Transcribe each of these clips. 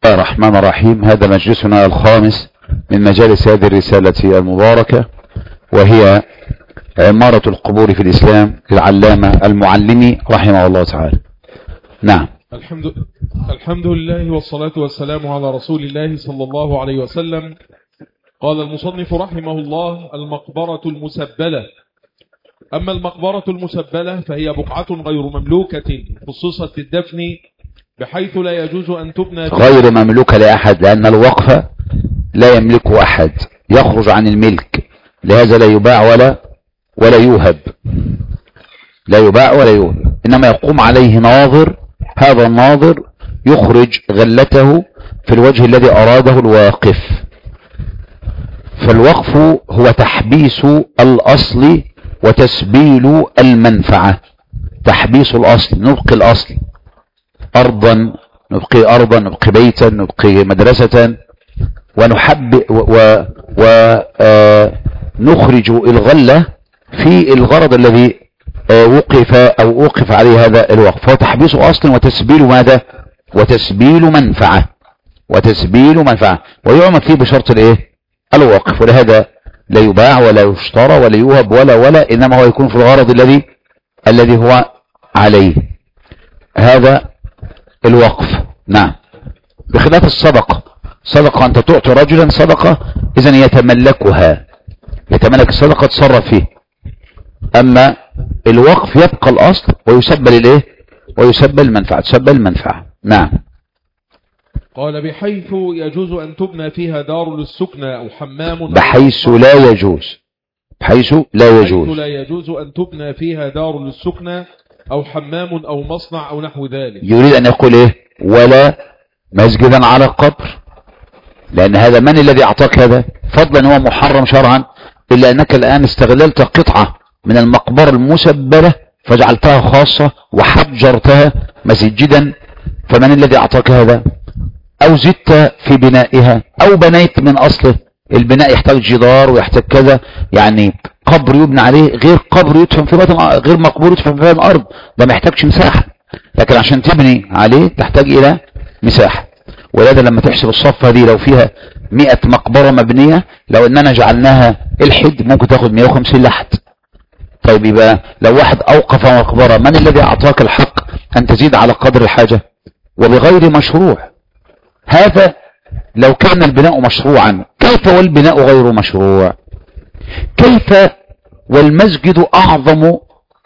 الله الرحمن الرحيم هذا مجلسنا الخامس من مجالس هذه الرسالة المباركة وهي عمارة القبور في الإسلام للعلامة المعلمي رحمه الله تعالى نعم الحمد الحمد لله والصلاة والسلام على رسول الله صلى الله عليه وسلم قال المصنف رحمه الله المقبرة المسبلة أما المقبرة المسبلة فهي بقعة غير مملوكة خصصت للدفن بحيث لا يجوز أن تبنى غير مملوكة لأحد لأن الوقف لا يملكه أحد يخرج عن الملك لهذا لا يباع ولا ولا يوهب لا يباع ولا يوهب إنما يقوم عليه ناظر هذا الناظر يخرج غلته في الوجه الذي أراده الواقف فالوقف هو تحبيس الأصل وتسبيل المنفعة تحبيس الأصل نبقي الأصل أرضا نبقي أرضا نبقي بيتا نبقي مدرسة ونحب ونخرج الغلة في الغرض الذي وقف أو وقف عليه هذا الوقف هو تحبيس أصل وتسبيل ماذا وتسبيل منفعة وتسبيل منفعة ويعمل فيه بشرط الايه الوقف ولهذا لا يباع ولا يشترى ولا يوهب ولا ولا إنما هو يكون في الغرض الذي الذي هو عليه هذا الوقف نعم بخلاف الصدقة صدقة أنت تعطي رجلا صدقة إذا يتملكها يتملك الصدقة تصرف فيه أما الوقف يبقى الأصل ويسبل الإيه ويسبل المنفعة تسبل المنفعة نعم قال بحيث يجوز أن تبنى فيها دار للسكنى أو حمام بحيث لا يجوز بحيث لا يجوز بحيث لا يجوز أن تبنى فيها دار للسكنى أو حمام أو مصنع أو نحو ذلك يريد أن يقول إيه ولا مسجدا على القبر لأن هذا من الذي أعطاك هذا فضلا هو محرم شرعا إلا أنك الآن استغللت قطعة من المقبرة المسبلة فجعلتها خاصة وحجرتها مسجدا فمن الذي أعطاك هذا أو زدت في بنائها أو بنيت من أصله البناء يحتاج جدار ويحتاج كذا يعني قبر يبنى عليه غير قبر يدفن في بطن غير مقبور يدفن في الأرض ده ما يحتاجش مساحة لكن عشان تبني عليه تحتاج إلى مساحة ولهذا لما تحسب الصفة دي لو فيها 100 مقبرة مبنية لو اننا جعلناها الحد ممكن تاخد 150 لحد طيب يبقى لو واحد اوقف مقبرة من الذي اعطاك الحق ان تزيد على قدر الحاجة وبغير مشروع هذا لو كان البناء مشروعا كيف والبناء غير مشروع كيف والمسجد اعظم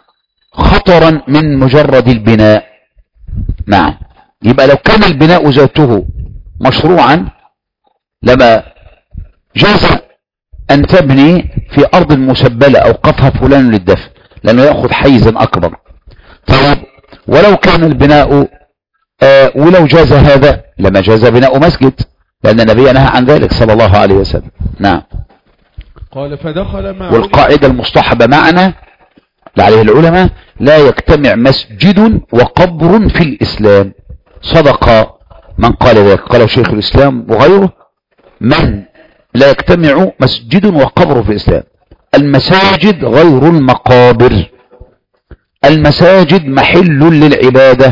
خطرا من مجرد البناء نعم يبقى لو كان البناء ذاته مشروعا لما جاز أن تبني في أرض مسبلة أوقفها فلان للدفن لأنه يأخذ حيزا أكبر طيب ولو كان البناء آه ولو جاز هذا لما جاز بناء مسجد لأن النبي نهى عن ذلك صلى الله عليه وسلم نعم قال فدخل مع والقاعدة المصطحبة معنا لعليه العلماء لا يجتمع مسجد وقبر في الإسلام صدق من قال ذلك قال شيخ الإسلام وغيره من لا يجتمع مسجد وقبر في الإسلام المساجد غير المقابر المساجد محل للعبادة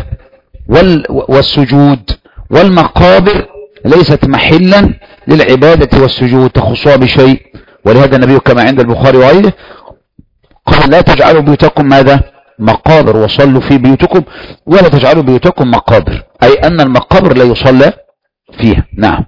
والسجود والمقابر ليست محلا للعبادة والسجود تخصها بشيء ولهذا النبي كما عند البخاري وغيره قال لا تجعلوا بيوتكم ماذا مقابر وصلوا في بيوتكم ولا تجعلوا بيوتكم مقابر أي أن المقابر لا يصلى فيها نعم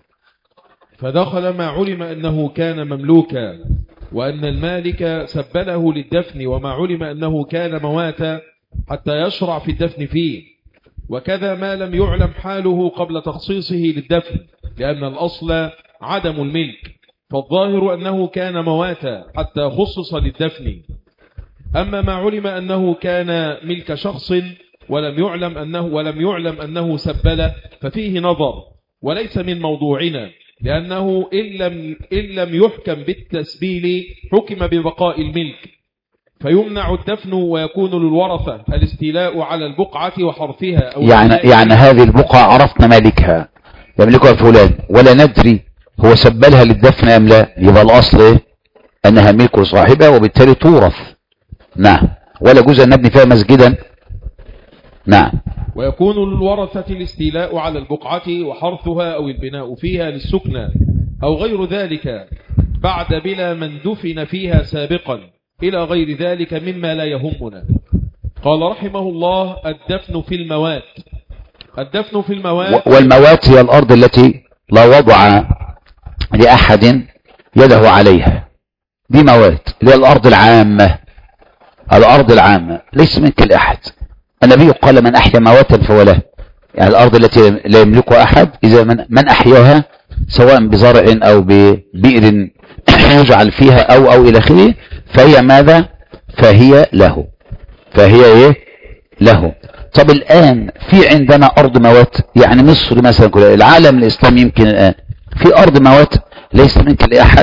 فدخل ما علم أنه كان مملوكا وأن المالك سبله للدفن وما علم أنه كان مواتا حتى يشرع في الدفن فيه وكذا ما لم يعلم حاله قبل تخصيصه للدفن لأن الأصل عدم الملك فالظاهر أنه كان مواتا حتى خصص للدفن أما ما علم أنه كان ملك شخص ولم يعلم أنه ولم يعلم أنه سبل ففيه نظر وليس من موضوعنا لأنه إن لم, إن لم يحكم بالتسبيل حكم ببقاء الملك فيمنع الدفن ويكون للورثة الاستيلاء على البقعة وحرفها أو يعني, يعني هذه البقعة عرفنا مالكها يملكها فلان ولا ندري هو سبلها للدفن أم لا يبقى الأصل إيه؟ أنها ملك صاحبها وبالتالي تورث نعم ولا جزء نبني فيها مسجدا نعم ويكون للورثة الاستيلاء على البقعة وحرثها أو البناء فيها للسكنى أو غير ذلك بعد بلا من دفن فيها سابقا إلى غير ذلك مما لا يهمنا قال رحمه الله الدفن في الموات الدفن في الموات والموات هي الأرض التي لا وضع لأحد يده عليها دي موات اللي هي الأرض العامة الأرض العامة ليس منك لأحد النبي قال من أحيا مواتا فهو له يعني الأرض التي لا يملكها أحد إذا من, من أحياها سواء بزرع أو ببئر يجعل فيها أو أو إلى آخره فهي ماذا فهي له فهي إيه له طب الآن في عندنا أرض موات يعني مصر مثلا كل العالم الإسلامي يمكن الآن في أرض موات ليس منك لأحد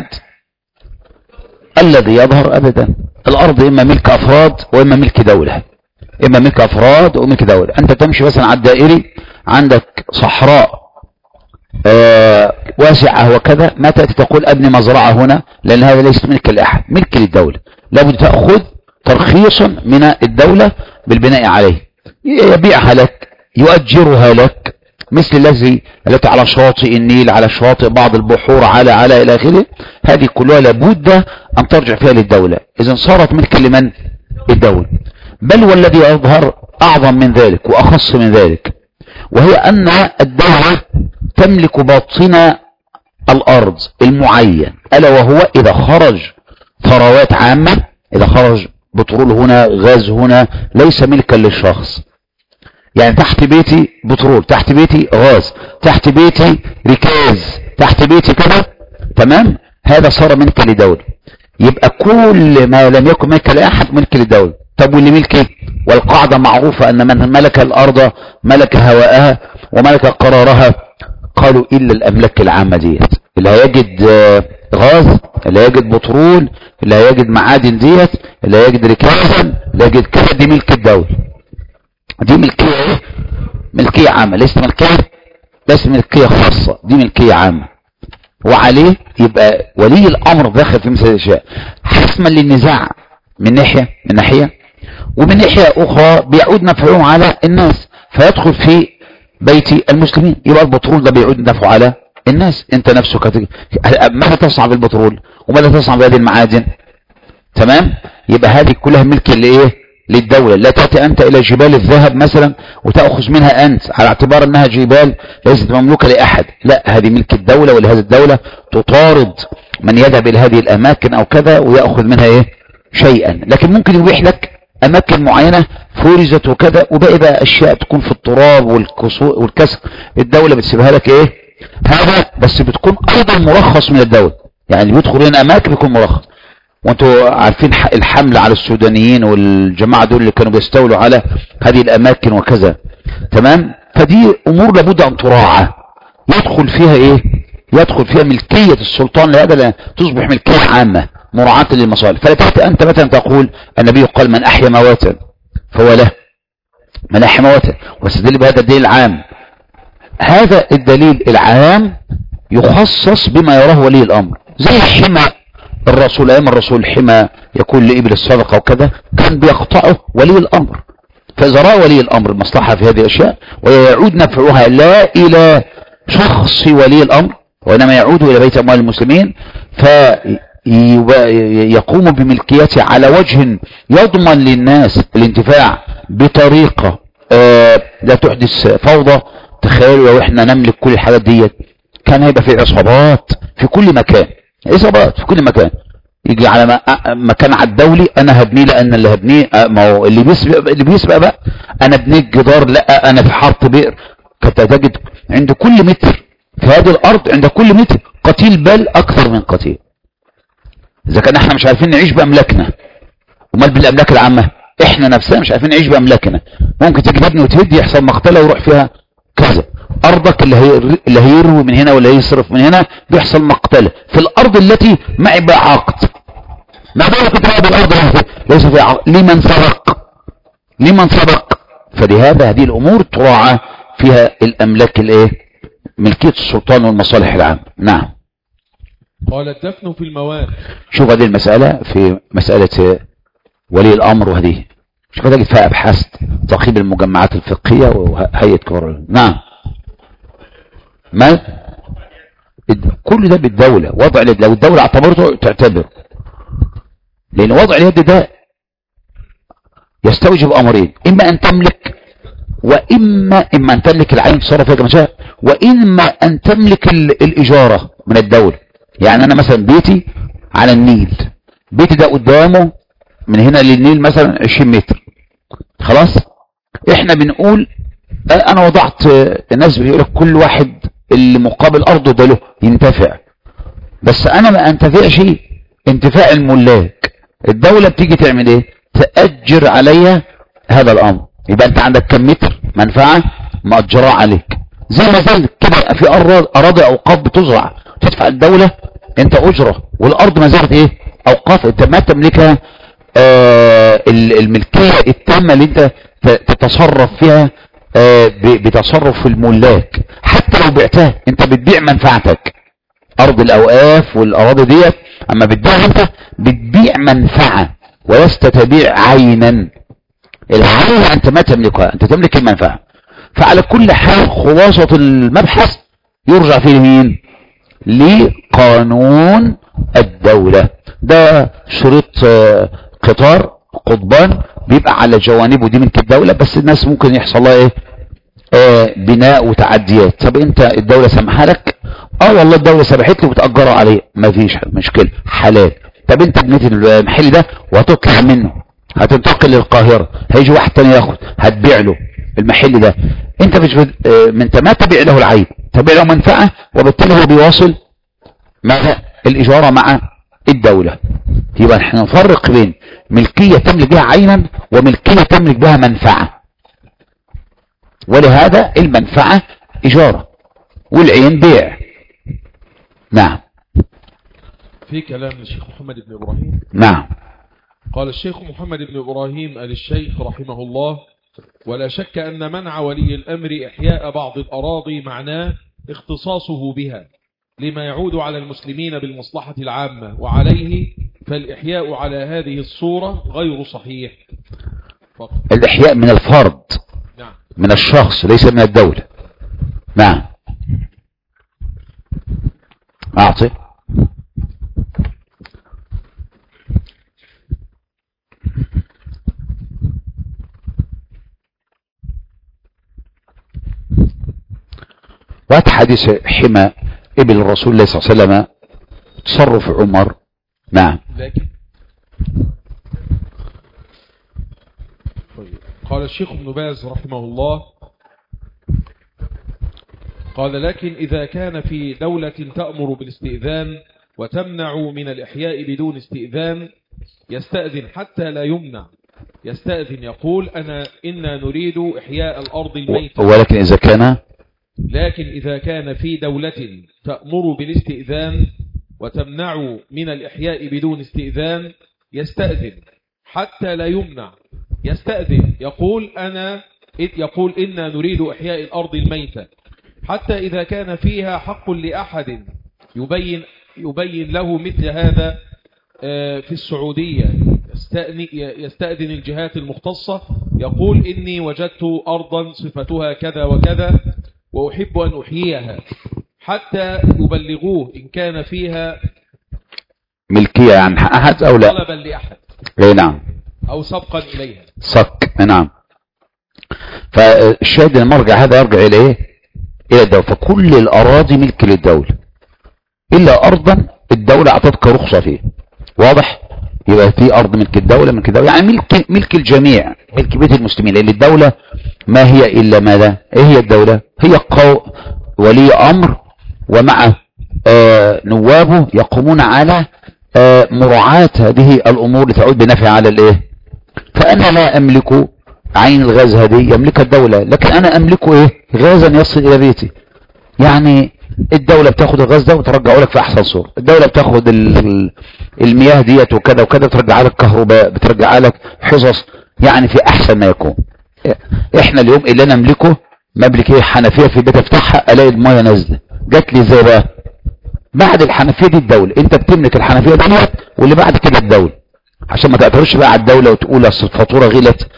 الذي يظهر أبدا الأرض إما ملك أفراد وإما ملك دولة إما ملك أفراد وملك دولة أنت تمشي مثلا على الدائري عندك صحراء آه واسعة وكذا ما تأتي تقول أبني مزرعة هنا لأن هذا ليس ملك لأحد ملك للدولة لابد تأخذ ترخيصا من الدولة بالبناء عليه يبيعها لك يؤجرها لك مثل الذي التي على شاطئ النيل على شواطئ بعض البحور على على إلى آخره هذه كلها لابد أن ترجع فيها للدولة إذا صارت ملك لمن الدولة بل والذي يظهر أعظم من ذلك وأخص من ذلك وهي أن الدولة تملك باطن الأرض المعين ألا وهو إذا خرج ثروات عامة إذا خرج بترول هنا غاز هنا ليس ملكا للشخص يعني تحت بيتي بترول تحت بيتي غاز تحت بيتي ركاز تحت بيتي كده تمام هذا صار ملك لدولة يبقى كل ما لم يكن ملك لأحد ملك لدولة طب واللي ملكه والقاعدة معروفة أن من ملك الأرض ملك هواءها وملك قرارها قالوا إلا الأملاك العامة ديت اللي هيجد غاز اللي هيجد بترول اللي هيجد معادن ديت اللي هيجد ركازا اللي هيجد كذا دي ملك الدولة دي ملكية ايه ملكية عامة ليس ملكية بس ملكية خاصة دي ملكية عامة وعليه يبقى ولي الامر داخل في مثل الاشياء حسما للنزاع من ناحية من ناحية ومن ناحية اخرى بيعود نفعه على الناس فيدخل في بيت المسلمين يبقى البترول ده بيعود نفعه على الناس انت نفسك هتج... ماذا تصنع بالبترول وماذا تصنع بهذه المعادن تمام يبقى هذه كلها ملك لايه للدولة لا تأتي أنت إلى جبال الذهب مثلا وتأخذ منها أنت على اعتبار أنها جبال ليست مملوكة لأحد لا هذه ملك الدولة ولهذه الدولة تطارد من يذهب إلى هذه الأماكن أو كذا ويأخذ منها إيه شيئا لكن ممكن يبيح لك أماكن معينة فرزت وكذا وباقي بقى أشياء تكون في التراب والكسر الدولة بتسيبها لك إيه هذا بس بتكون أيضا مرخص من الدولة يعني اللي بيدخل هنا أماكن بيكون مرخص وانتوا عارفين الحملة على السودانيين والجماعة دول اللي كانوا بيستولوا على هذه الاماكن وكذا تمام فدي امور لابد ان تراعى يدخل فيها ايه يدخل فيها ملكية السلطان لهذا تصبح ملكية عامة مراعاة للمصالح فلا تأتي انت مثلا تقول النبي قال من احيا مواتا فهو له من احيا مواتا واستدل بهذا الدليل العام هذا الدليل العام يخصص بما يراه ولي الامر زي حمى الرسول ايام الرسول حمى يكون لإبل الصدقة وكذا كان بيقطعه ولي الامر فاذا رأى ولي الامر المصلحة في هذه الاشياء ويعود نفعها لا الى شخص ولي الامر وانما يعود الى بيت اموال المسلمين فيقوم بملكيته على وجه يضمن للناس الانتفاع بطريقة لا تحدث فوضى تخيلوا لو احنا نملك كل الحاجات ديت كان هيبقى في عصابات في كل مكان اصابات في كل مكان يجي على مكان على الدولي انا هبنيه لان اللي هبنيه ما هو اللي بيسبق اللي بيسبق بقى انا بنيت جدار لا انا في حاره بئر كنت تجد عند كل متر في هذه الارض عند كل متر قتيل بال اكثر من قتيل اذا كان احنا مش عارفين نعيش باملاكنا امال بالاملاك العامه احنا نفسنا مش عارفين نعيش باملاكنا ممكن تيجي تبني وتهد يحصل مقتله ويروح فيها كذا ارضك اللي هي اللي هيروي من هنا ولا هيصرف من هنا بيحصل مقتله في الارض التي معي بقى عقد ما بالك تراب الارض ليس في عقد لمن سبق لمن سبق فلهذا هذه الامور تراعى فيها الاملاك الايه ملكيه السلطان والمصالح العامه نعم قال الدفن في المواد شوف هذه المساله في مساله ولي الامر وهذه شوف تجد فيها ابحاث تقييم المجمعات الفقهية وهيئة كبار نعم ما كل ده بالدولة وضع اليد لو الدولة اعتبرته تعتبر لان وضع اليد ده يستوجب امرين اما ان تملك واما اما ان تملك العين تصرف فيها كما شاء واما ان تملك الاجارة من الدولة يعني انا مثلا بيتي على النيل بيتي ده قدامه من هنا للنيل مثلا 20 متر خلاص احنا بنقول انا وضعت الناس بيقول لك كل واحد اللي مقابل ارضه ده له ينتفع بس انا ما انتفعش انتفاع الملاك الدولة بتيجي تعمل ايه تأجر عليا هذا الامر يبقى انت عندك كم متر منفعة مأجراه عليك زي ما زال كده في اراضي اوقاف بتزرع تدفع الدولة انت اجرة والارض ما زالت ايه اوقاف انت ما تملكها آه الملكية التامة اللي انت تتصرف فيها آه بتصرف الملاك حتى لو بعتها انت بتبيع منفعتك ارض الاوقاف والاراضي ديت اما بتبيعها انت بتبيع منفعة ولست تبيع عينا العين انت ما تملكها انت تملك المنفعة فعلى كل حال خلاصة المبحث يرجع فيه مين لقانون الدولة ده شريط آه قطار قضبان بيبقى على جوانبه دي ملك الدولة بس الناس ممكن يحصل لها ايه آه بناء وتعديات طب انت الدولة سمحها لك اه والله الدولة سمحت لي وتأجره عليه مفيش مشكلة حلال طب انت بنيت المحل ده وهتطلع منه هتنتقل للقاهرة هيجي واحد تاني ياخد هتبيع له المحل ده انت مش بد... اه من انت ما تبيع له العيب تبيع له منفعة وبالتالي هو بيواصل مع الإجارة مع الدولة يبقى احنا نفرق بين ملكية تملك بها عينا وملكية تملك بها منفعة ولهذا المنفعة إجارة والعين بيع نعم في كلام للشيخ محمد بن إبراهيم نعم قال الشيخ محمد بن إبراهيم آل الشيخ رحمه الله ولا شك أن منع ولي الأمر إحياء بعض الأراضي معناه اختصاصه بها لما يعود على المسلمين بالمصلحة العامة وعليه فالإحياء على هذه الصورة غير صحيح فقط. الإحياء من الفرد نعم من الشخص ليس من الدولة نعم أعطي وهذا حديث حمى ابن الرسول الله صلى الله عليه وسلم تصرف عمر نعم لكن طيب. قال الشيخ ابن باز رحمه الله قال لكن إذا كان في دولة تأمر بالاستئذان وتمنع من الإحياء بدون استئذان يستأذن حتى لا يمنع يستأذن يقول أنا إنا نريد إحياء الأرض الميتة ولكن إذا كان لكن إذا كان في دولة تأمر بالاستئذان وتمنع من الإحياء بدون استئذان يستأذن حتى لا يمنع يستأذن يقول أنا يقول إنا نريد إحياء الأرض الميتة حتى إذا كان فيها حق لأحد يبين يبين له مثل هذا في السعودية يستأذن الجهات المختصة يقول إني وجدت أرضا صفتها كذا وكذا وأحب أن أحييها حتى يبلغوه إن كان فيها ملكية عن أحد أو لا طلبا لأحد اي نعم أو سبقا إليها صك نعم فالشاهد المرجع هذا يرجع إلى إيه إلى الدولة فكل الأراضي ملك للدولة إلا أرضا الدولة أعطتك رخصة فيه واضح يبقى في أرض ملك الدولة ملك الدولة يعني ملك, ملك الجميع ملك بيت المسلمين لأن الدولة ما هي إلا ماذا إيه هي الدولة هي قو ولي أمر ومع آه نوابه يقومون على آه مراعاة هذه الأمور لتعود بنفع على الإيه فأنا لا أملك عين الغاز هذه يملكها الدولة لكن أنا أملك إيه غازا يصل إلى بيتي يعني الدولة بتاخد الغاز ده وترجعه لك في أحسن صورة الدولة بتاخد المياه ديت وكذا وكذا بترجع لك كهرباء بترجع لك حصص يعني في أحسن ما يكون احنا اليوم اللي انا املكه مملك ايه حنفية في البيت افتحها الاقي المية نازلة جات لي ازاي بقى بعد الحنفية دي الدولة انت بتملك الحنفية ديت واللي بعد كده الدولة عشان ما تعترضش بقى على الدولة وتقول اصل الفاتورة غلت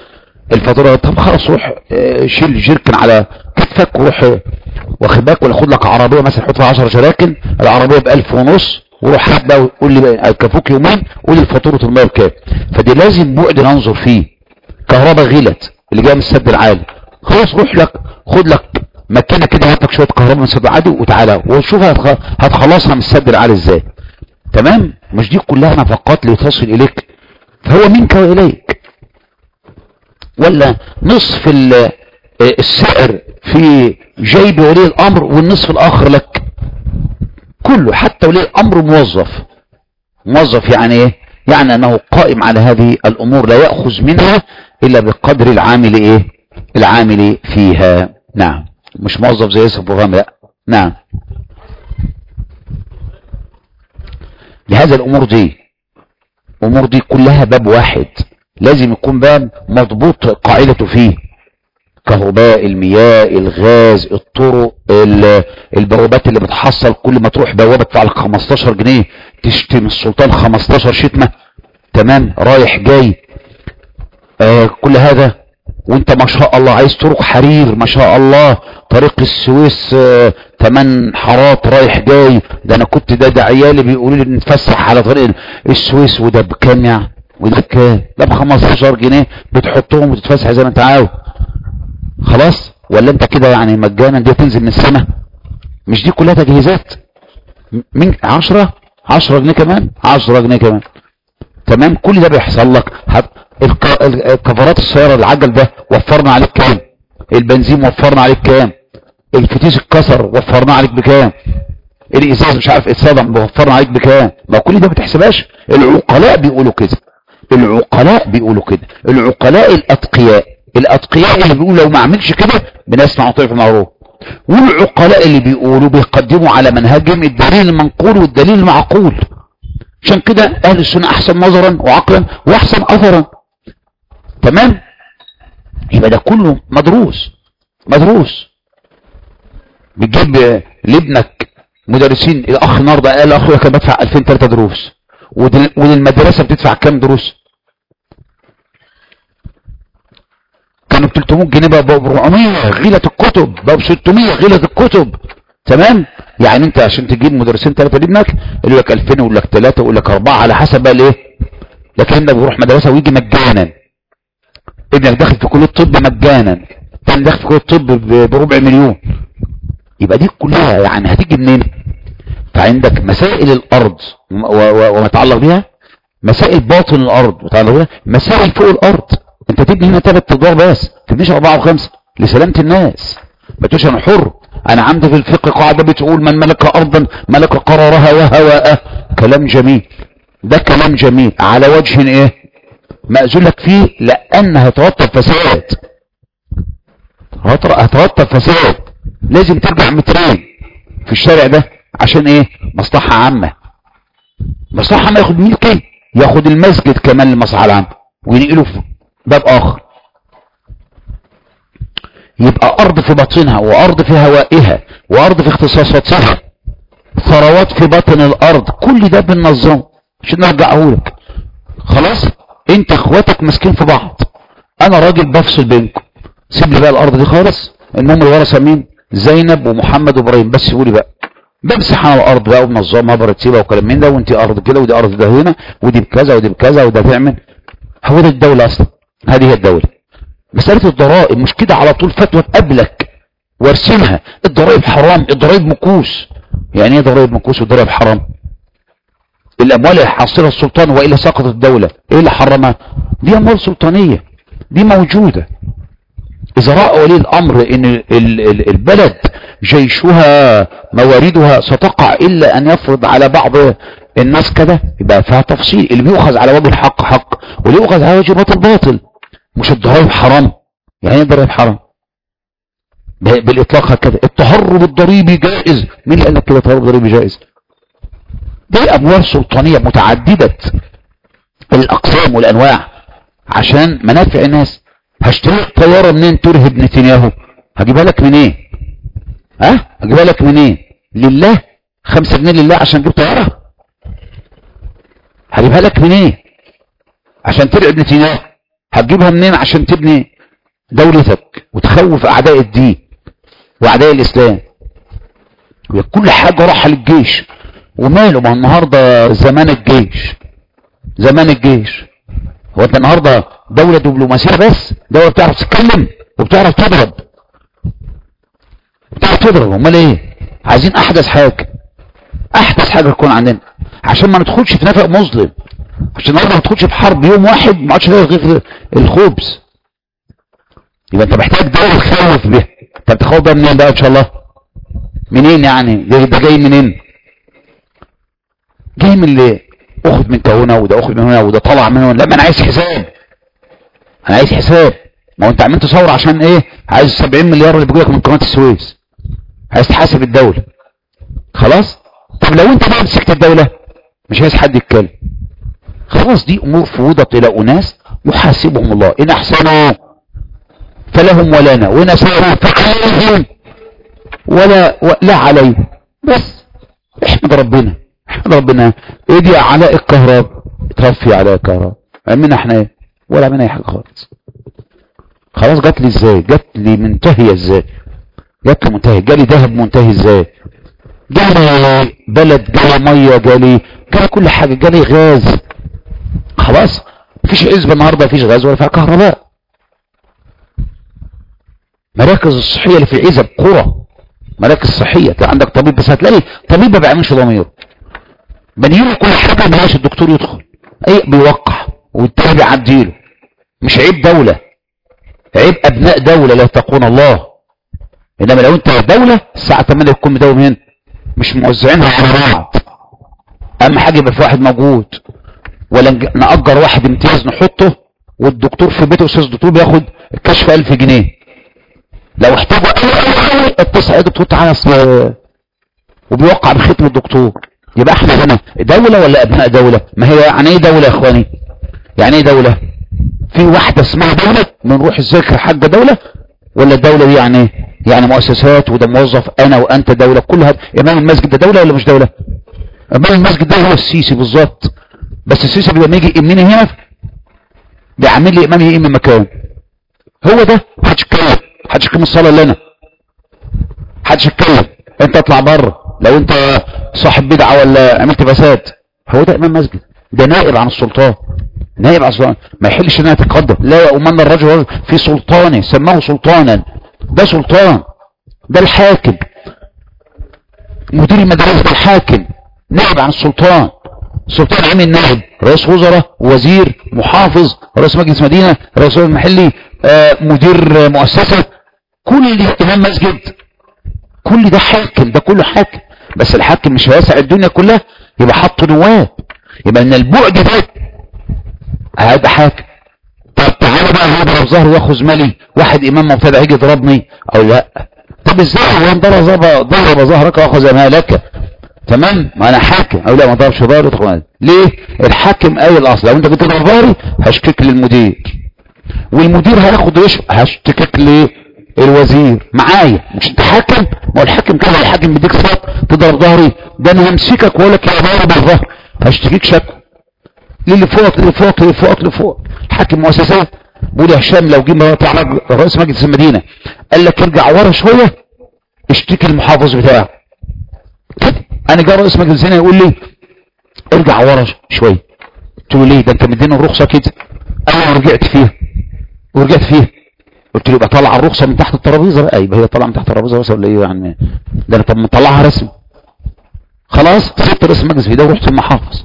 الفاتوره طب خلاص روح آه، شيل جيركن على كتفك وروح آه، واخد بالك ولا خد لك عربيه مثلا حط فيها 10 شراكن العربيه ب 1000 ونص وروح هات بقى وقول لي بقى كفوك يومين قول لي فاتوره الميه بكام فدي لازم بعد ننظر فيه كهرباء غلت اللي جايه من السد العالي خلاص روح لك خد لك مكانه كده هات لك شويه كهرباء من السد العالي وتعالى وشوف هتخ- هتخلصها من السد العالي ازاي تمام مش دي كلها نفقات لتصل اليك فهو منك واليك ولا نصف ال- آه، السعر في جيب ولي الامر والنصف الاخر لك كله حتى ولي الامر موظف موظف يعني ايه يعني انه قائم على هذه الامور لا ياخذ منها الا بقدر العامل ايه العامل فيها نعم مش موظف زي يوسف بوغام لا نعم لهذا الامور دي الامور دي كلها باب واحد لازم يكون باب مضبوط قاعدته فيه كهرباء المياه الغاز الطرق ال- البوابات اللي بتحصل كل ما تروح بوابة تدفع لك 15 جنيه تشتم السلطان 15 شتمة تمام رايح جاي آه كل هذا وانت ما شاء الله عايز طرق حرير ما شاء الله طريق السويس آه تمن حارات رايح جاي ده انا كنت ده ده عيالي بيقولوا لي نتفسح على طريق السويس وده بكام يعني وده بكام ده ب 15 جنيه بتحطهم وتتفسح زي ما انت عاوز خلاص ولا انت كده يعني مجانا دي تنزل من السماء مش دي كلها تجهيزات م- من عشرة عشرة جنيه كمان عشرة جنيه كمان تمام كل ده بيحصل لك هت- الك- ال- الكفرات السيارة العجل ده وفرنا عليك كام البنزين وفرنا عليك كام الفتيس اتكسر وفرنا عليك بكام الازاز مش عارف اتصدم وفرنا عليك بكام ما كل ده ما بتحسبهاش العقلاء بيقولوا كده العقلاء بيقولوا كده العقلاء الاتقياء الاتقياء اللي بيقولوا لو ما اعملش كده بنسمع وطيع معروف والعقلاء اللي بيقولوا بيقدموا على منهجهم الدليل المنقول والدليل المعقول عشان كده اهل السنه احسن نظرا وعقلا واحسن اثرا تمام يبقى ده كله مدروس مدروس بتجيب لابنك مدرسين الاخ النهارده قال اخويا كان بدفع 2000 3 دروس ودل- وللمدرسه بتدفع كام دروس كانوا ب 300 جنيه بقى ب 400 غيلة الكتب بقى ب 600 غيلة الكتب تمام يعني انت عشان تجيب مدرسين ثلاثه لابنك يقول لك 2000 يقول لك 3 يقول لك 4 على حسب بقى الايه لكن ابنك بيروح مدرسه ويجي مجانا ابنك داخل في كليه طب مجانا تاني داخل في كليه طب ب- بربع مليون يبقى دي كلها يعني هتيجي منين فعندك مسائل الارض و- و- وما يتعلق بها مسائل باطن الارض وتعالى بها مسائل فوق الارض انت تبني هنا ثلاث ادوار بس ما تبنيش اربعه وخمسه لسلامه الناس ما تقولش انا حر انا عندي في الفقه قاعده بتقول من ملك ارضا ملك قرارها وهواءها كلام جميل ده كلام جميل على وجه ايه مأذون لك فيه لان هيترتب فساد هتر- هترتب فساد لازم ترجع مترين في الشارع ده عشان ايه مصلحه عامه مصلحة ما ياخد ملكي ياخد المسجد كمان للمصلحة العامة وينقله في باب اخر يبقى ارض في باطنها وارض في هوائها وارض في اختصاصاتها ثروات في باطن الارض كل ده بننظمه عشان نرجعه لك خلاص انت اخواتك ماسكين في بعض انا راجل بفصل بينكم سيب لي بقى الارض دي خالص انهم الورثه مين زينب ومحمد وابراهيم بس يقولي بقى بمسح انا الارض بقى وبنظمها برتيبها وكلام من ده وانت ارض كده ودي ارض ده هنا ودي بكذا ودي بكذا وده تعمل هو ده الدوله اصلا هذه هي الدوله مساله الضرائب مش كده على طول فتوى تقابلك وارسمها الضرائب حرام الضرائب مكوس يعني ايه ضرائب مكوس والضرائب حرام الاموال اللي حاصلها السلطان والا سقطت الدوله ايه اللي حرمها دي اموال سلطانيه دي موجوده إذا رأى ولي الأمر إن ال- ال- البلد جيشها مواردها ستقع إلا أن يفرض على بعض الناس كده يبقى فيها تفصيل اللي بيؤخذ على وجه الحق حق واللي يؤخذ على وجه باطل باطل مش الضرائب حرام يعني ايه الضرائب حرام ب- بالإطلاق هكذا التهرب الضريبي جائز مين اللي قال لك كده التهرب الضريبي جائز دي أموال سلطانية متعددة الأقسام والأنواع عشان منافع الناس هشتري طيارة منين ترهب نتنياهو هجيبها لك منين ها هجيبها لك منين لله خمسة جنيه لله عشان تجيب طيارة هجيبها لك منين عشان ترعب نتنياهو هتجيبها منين عشان تبني دولتك وتخوف اعداء الدين واعداء الاسلام كل حاجة راحة للجيش وماله ما النهاردة زمان الجيش زمان الجيش هو انت النهاردة دولة دبلوماسية بس دولة بتعرف تتكلم وبتعرف تضرب بتعرف تضرب امال ايه عايزين احدث حاجة احدث حاجة تكون عندنا عشان ما ندخلش في نفق مظلم عشان النهارده ما تدخلش في حرب يوم واحد ما عادش غير الخبز يبقى انت محتاج دولة تخوف بيها انت بتخوف بقى منين بقى ان شاء الله منين يعني ده جاي منين جاي من اللي اخد من كونه وده اخد من هنا وده طلع من هنا لا ما انا عايز حساب انا عايز حساب ما هو انت عملت ثوره عشان ايه عايز 70 مليار اللي بيجوا لك من قناه السويس عايز تحاسب الدوله خلاص طب لو انت بقى مسكت الدوله مش عايز حد يتكلم خلاص دي امور فوضت الى اناس يحاسبهم الله ان احسنوا فلهم ولنا وان اساءوا فعليهم ولا لا عليهم بس احمد ربنا احمد ربنا ايدي علاء الكهرباء ترفي علاء الكهرباء عملنا احنا ايه ولا عملنا اي حاجه خالص خلاص جات لي ازاي جات لي منتهيه ازاي جات لي منتهيه جالي ذهب منتهي ازاي جالي بلد جالي ميه جالي جالي كل حاجه جالي غاز خلاص مفيش عزبه النهارده مفيش غاز ولا فيها كهرباء مراكز الصحيه اللي في العزب قرى مراكز صحيه تلاقي عندك طبيب بس هتلاقي طبيب ما بيعملش ضميره بنيله كل حاجه ماشي الدكتور يدخل اي بيوقع والتاني بيعديله مش عيب دوله عيب ابناء دوله لا يتقون الله انما لو انت دوله الساعه 8 يكون مداوم هنا مش موزعينها على بعض اهم حاجه يبقى في واحد موجود ولا نأجر واحد امتياز نحطه والدكتور في بيته استاذ الدكتور بياخد الكشف 1000 جنيه لو احتاجوا اتصل يا دكتور تعالى اصل وبيوقع بختم الدكتور يبقى احنا هنا دولة ولا ابناء دولة ما هي يعني ايه دولة يا اخواني يعني ايه دولة في واحدة اسمها دولة بنروح الذكر حاجة دولة ولا الدولة دي يعني ايه يعني مؤسسات وده موظف انا وانت دولة كل هذا امام المسجد ده دولة ولا مش دولة امام المسجد ده هو السيسي بالظبط بس السيسي لما يجي يمني هنا بيعمل لي امام يقيم مكان هو ده محدش يتكلم محدش يقيم الصلاة اللي انا محدش يتكلم انت اطلع بره لو انت صاحب بدعة ولا عملت فساد هو ده امام مسجد ده نائب عن السلطان نائب عن السلطان ما يحلش انها تتقدم لا يؤمن الرجل في سلطانه سماه سلطانا ده سلطان ده الحاكم مدير المدرسة الحاكم نائب عن السلطان السلطان عمل نائب رئيس وزراء وزير محافظ رئيس مجلس مدينة رئيس المحلي آه مدير مؤسسة كل امام مسجد كل ده حاكم ده كله حاكم بس الحاكم مش هيسع الدنيا كلها يبقى حط نواب يبقى ان البعد ده هيبقى حاكم طب تعالى بقى هضرب ظهري واخذ مالي واحد امام مبتدع يجي يضربني او لا طب ازاي هو ضرب ضرب ظهرك واخذ مالك تمام ما انا حاكم او لا ما ضربش ظهري تاخذ ليه الحاكم قايل الاصل لو انت جيت تضرب ظهري هشكك للمدير والمدير هياخد رشوه هشتكك ليه الوزير معايا مش انت حاكم ما هو الحاكم كده الحاكم بيديك صوت تضرب ظهري ده انا همسكك واقول لك يا ضارب الظهر هشتكيك شكوى للي فوق اللي فوق اللي فوق اللي فوق حاكم مؤسسات بيقول يا هشام لو جه طلع رئيس مجلس المدينه قال لك ارجع ورا شويه اشتكي المحافظ بتاعه كده انا جاي رئيس مجلس هنا يقول لي ارجع ورا شويه قلت له ليه ده انت مدينا الرخصه كده انا رجعت فيها ورجعت فيها قلت له يبقى طلع الرخصه من تحت الترابيزه بقى يبقى هي طالعه من تحت الترابيزه بس ولا ايه يعني ده انا طب مطلعها رسمي خلاص سبت رئيس المجلس في ده ورحت المحافظ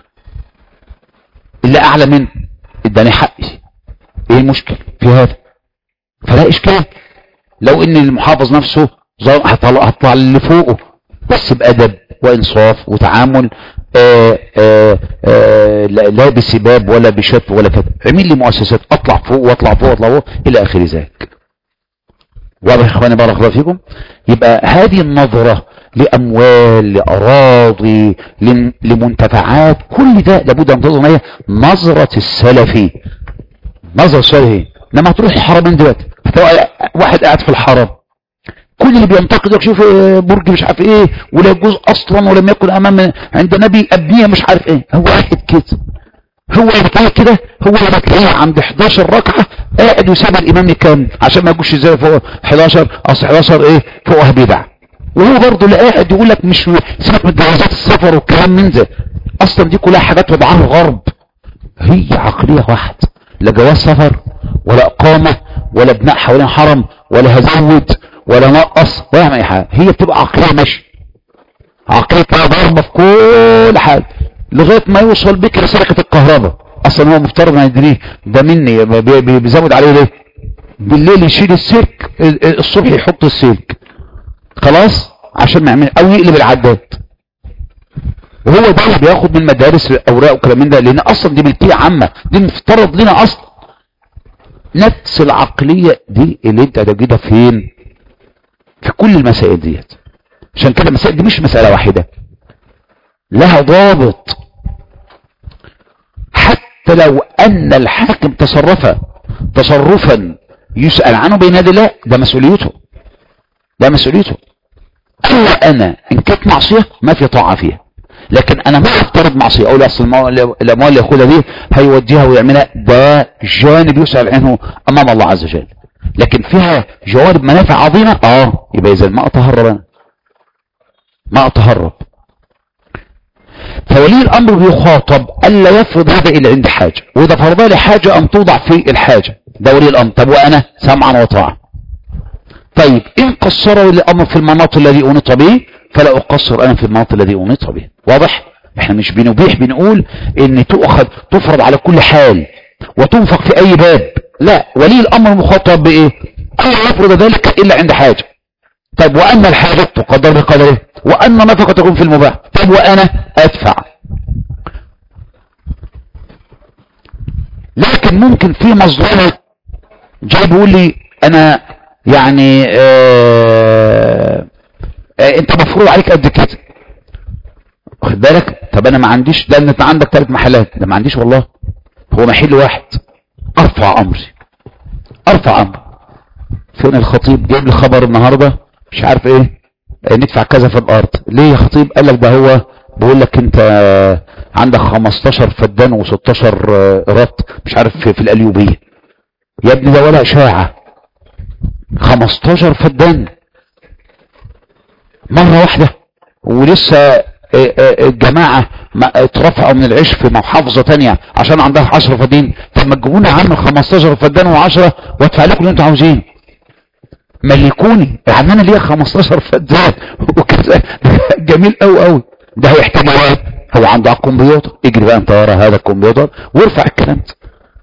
اللي اعلى منه اداني حقي ايه المشكله في هذا فلا اشكال لو ان المحافظ نفسه هطلع, هطلع اللي فوقه بس بادب وانصاف وتعامل آآ آآ آآ لا بسباب ولا بشتم ولا كذا عمل لي مؤسسات اطلع فوق واطلع فوق واطلع فوق الى اخر ذلك واضح يا اخواني بارك الله فيكم يبقى هذه النظرة لاموال لاراضي لمنتفعات كل ده لابد ان تظهر هي نظرة السلفي نظرة السلفي لما تروح الحرمين دلوقتي واحد قاعد في الحرم كل اللي بينتقدك شوف برج مش عارف ايه ولا يجوز اصلا ولم يكن امام عند نبي ابنيه مش عارف ايه هو واحد كده هو اللي كده هو اللي بتلاقيه عند 11 ركعه قاعد وساب الامام يكمل عشان ما يجوش ازاي فوق 11 اصل 11 ايه فوقها بدع وهو برضه اللي قاعد يقول لك مش سيبك من جوازات السفر والكلام من ده اصلا دي كلها حاجات وضعها الغرب هي عقليه واحده لا جواز سفر ولا اقامه ولا بناء حوالين حرم ولا هزود ولا نقص ولا اعمل اي حاجه هي بتبقى عقليه ماشيه عقليه ضربه في كل حاجه لغايه ما يوصل بك لسرقه الكهرباء اصلا هو مفترض ما يدريه ده مني بي- بي- بيزود عليه ليه بالليل يشيل السلك ال- ال- الصبح يحط السلك خلاص عشان ما يعمل او يقلب العداد وهو ده اللي بياخد من مدارس الاوراق وكلام من ده لان اصلا دي ملكيه عامه دي مفترض لنا اصلا نفس العقليه دي اللي انت هتجدها فين في كل المسائل ديت عشان كده المسائل دي مش مساله واحده لها ضابط حتى لو ان الحاكم تصرف تصرفا يسأل عنه بين يدي الله ده مسؤوليته ده مسؤوليته اما انا ان كانت معصية ما في طاعة فيها لكن انا ما افترض معصية اقول اصل المو- الاموال اللي ياخدها دي هيوديها ويعملها ده جانب يسأل عنه امام الله عز وجل لكن فيها جوانب منافع عظيمة اه يبقى اذا ما اتهرب انا ما اتهرب فولي الامر بيخاطب الا يفرض هذا الا عند حاجه واذا فرضها لحاجه ان توضع في الحاجه ده ولي الامر طب وانا سمعا وطاعه طيب ان قصر ولي الامر في المناط الذي انيط به فلا اقصر انا في المناط الذي انيط به واضح احنا مش بنبيح بنقول ان تؤخذ تفرض على كل حال وتنفق في اي باب لا ولي الامر مخاطب بايه الا يفرض ذلك الا عند حاجه طيب وأن الحاجة تقدر بقدره وأن نفقة تكون في المباح طيب وأنا أدفع لكن ممكن في مظلمة جاي بيقول لي أنا يعني آه آه أنت مفروض عليك قد كده واخد بالك طب أنا ما عنديش ده أنت عندك ثلاث محلات ده ما عنديش والله هو محل واحد أرفع أمري أرفع أمري فين الخطيب جايب لي خبر النهارده مش عارف ايه آه، ندفع كذا في الارض ليه يا خطيب قال لك ده هو بيقول لك انت عندك 15 فدان و16 رط مش عارف في, في القليوبيه يا ابني ده ولا اشاعه 15 فدان مره واحده ولسه آه، آه، الجماعة ما- اترفعوا من العيش في محافظة تانية عشان عندها 10 فدان طب ما تجيبونا يا عم 15 فدان و10 وادفع لكم اللي انتوا عاوزينه ملكوني يعني انا ليا 15 فدان وكذا جميل قوي قوي ده هيحتاج ايه هو عنده على الكمبيوتر اجري بقى انت ورا هذا الكمبيوتر وارفع الكلام ده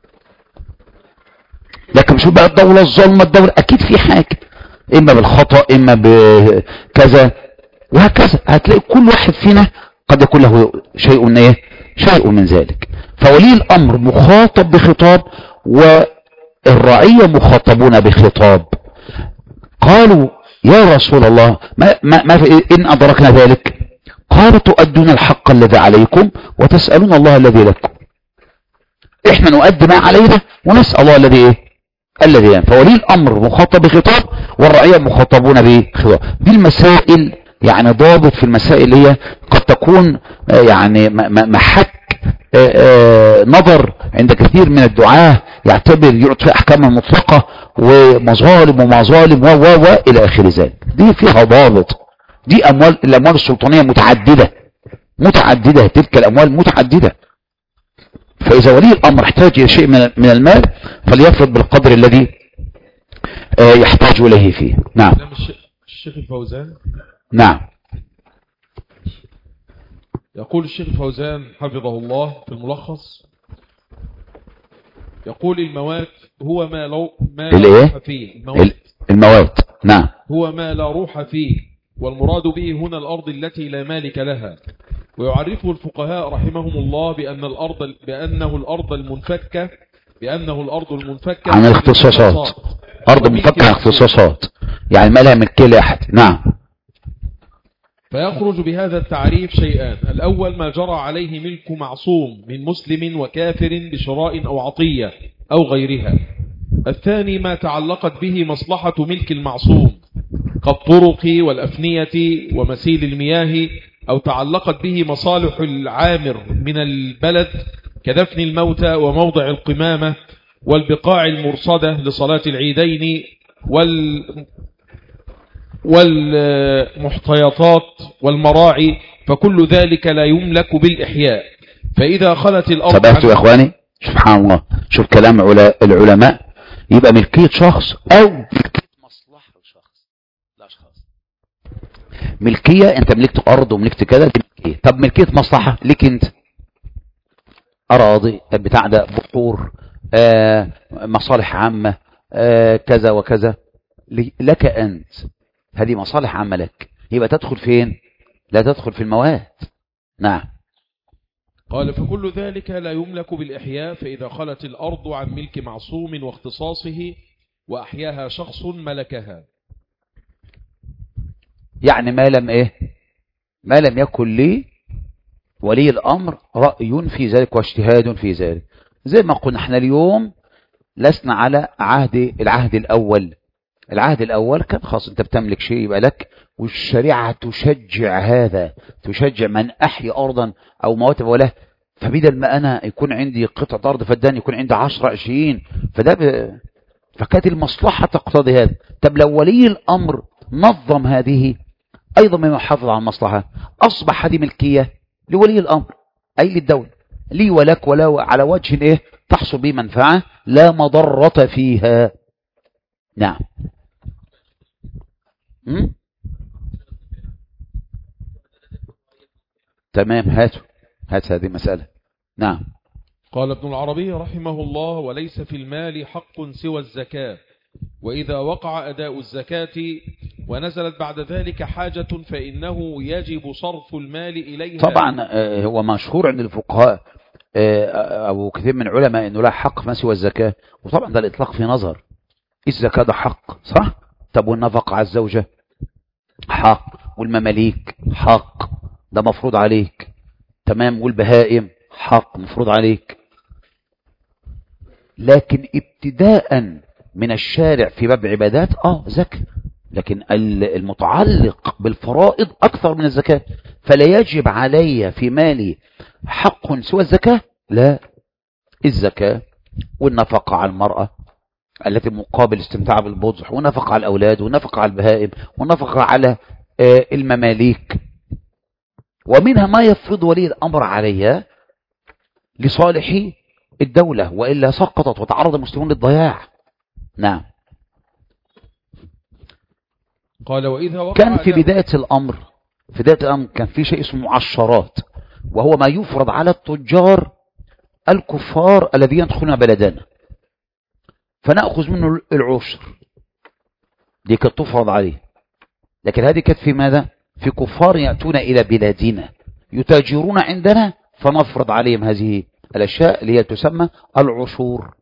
لكن مش بقى الدولة الظلمة الدولة اكيد في حاجة اما بالخطأ اما بكذا وهكذا هتلاقي كل واحد فينا قد يكون له شيء من ايه شيء من ذلك فولي الامر مخاطب بخطاب والرعية مخاطبون بخطاب قالوا يا رسول الله ما, ما, ما في إن أدركنا ذلك قالوا تؤدون الحق الذي عليكم وتسألون الله الذي لكم احنا نؤدي ما علينا ونسأل الله الذي ايه الذي لنا فولي الامر مخاطب بخطاب والرعية مخاطبون بخطاب دي المسائل يعني ضابط في المسائل اللي هي قد تكون آه، يعني م- م- محك آه، آه، نظر عند كثير من الدعاة يعتبر يعطي احكاما مطلقة ومظالم ومظالم و و و الى اخر ذلك دي فيها ضابط دي اموال الاموال السلطانية متعددة متعددة تلك الاموال متعددة فاذا ولي الامر احتاج الى شيء من من المال فليفرض بالقدر الذي آه، يحتاج اليه فيه نعم كلام الش- الشيخ الفوزان نعم يقول الشيخ الفوزان حفظه الله في الملخص يقول الموات هو ما لو ما لا الإيه؟ روح فيه الموات ال- المواد نعم هو ما لا روح فيه والمراد به هنا الأرض التي لا مالك لها ويعرفه الفقهاء رحمهم الله بأن الأرض بأنه الأرض المنفكة بأنه الأرض المنفكة عن الاختصاصات ارض وملك مفكة عن مخصوص. اختصاصات يعني ما لها ملكية لاحد نعم فيخرج بهذا التعريف شيئان الأول ما جرى عليه ملك معصوم من مسلم وكافر بشراء أو عطية أو غيرها الثاني ما تعلقت به مصلحة ملك المعصوم كالطرق والأفنية ومسيل المياه أو تعلقت به مصالح العامر من البلد كدفن الموتى وموضع القمامة والبقاع المرصدة لصلاة العيدين وال والمحتيطات والمراعي فكل ذلك لا يملك بالإحياء فإذا خلت الأرض تابعتوا يا عن- اخواني سبحان الله شوف كلام علا- العلماء يبقى ملكية شخص او ملكية مصلحة لشخص لاشخاص ملكية انت ملكت ارض وملكت كذا دي ملكية طب ملكية مصلحة ليك انت اراضي بتاع ده بحور آه مصالح عامة آه كذا وكذا لي- لك انت هذه مصالح عامة لك يبقى تدخل فين لا تدخل في المواد نعم قال فكل ذلك لا يملك بالإحياء فإذا خلت الأرض عن ملك معصوم واختصاصه وأحياها شخص ملكها يعني ما لم ايه ما لم يكن لي ولي الامر رأي في ذلك واجتهاد في ذلك زي ما قلنا احنا اليوم لسنا على عهد العهد الاول العهد الاول كان خلاص انت بتملك شيء يبقى لك والشريعة تشجع هذا تشجع من احيي ارضا او مواتب وله فبدل ما انا يكون عندي قطعة ارض فدان يكون عندي 10 20 فده ب... فكانت المصلحة تقتضي هذا طب لو ولي الامر نظم هذه ايضا مما يحافظ على المصلحة اصبح هذه ملكية لولي الامر اي للدولة لي ولك ولا على وجه ايه تحصل به منفعة لا مضرة فيها نعم م? تمام هاتوا هات هذه مسألة نعم قال ابن العربي رحمه الله وليس في المال حق سوى الزكاة وإذا وقع أداء الزكاة ونزلت بعد ذلك حاجة فإنه يجب صرف المال إليها طبعا آه، هو مشهور عند الفقهاء آه، او كثير من العلماء انه لا حق ما سوى الزكاة وطبعا ده الاطلاق في نظر الزكاة ده حق صح طب والنفقة على الزوجة حق والمماليك حق ده مفروض عليك تمام والبهائم حق مفروض عليك لكن ابتداء من الشارع في باب عبادات اه زكاة لكن ال- المتعلق بالفرائض اكثر من الزكاة فلا يجب علي في مالي حق سوى الزكاة لا الزكاة والنفقة على المرأة التي مقابل استمتاع بالبضع ونفقة على الأولاد ونفقة على البهائم ونفقة على آه، المماليك ومنها ما يفرض ولي الأمر عليها لصالح الدولة وإلا سقطت وتعرض المسلمون للضياع نعم قال وإذا وقع كان في أداء- بداية الأمر في بداية الأمر كان في شيء اسمه معشرات وهو ما يفرض على التجار الكفار الذين يدخلون بلدنا فنأخذ منه العشر دي كانت تفرض عليه لكن هذه كانت في ماذا في كفار يأتون إلى بلادنا يتاجرون عندنا فنفرض عليهم هذه الأشياء اللي هي تسمى العشور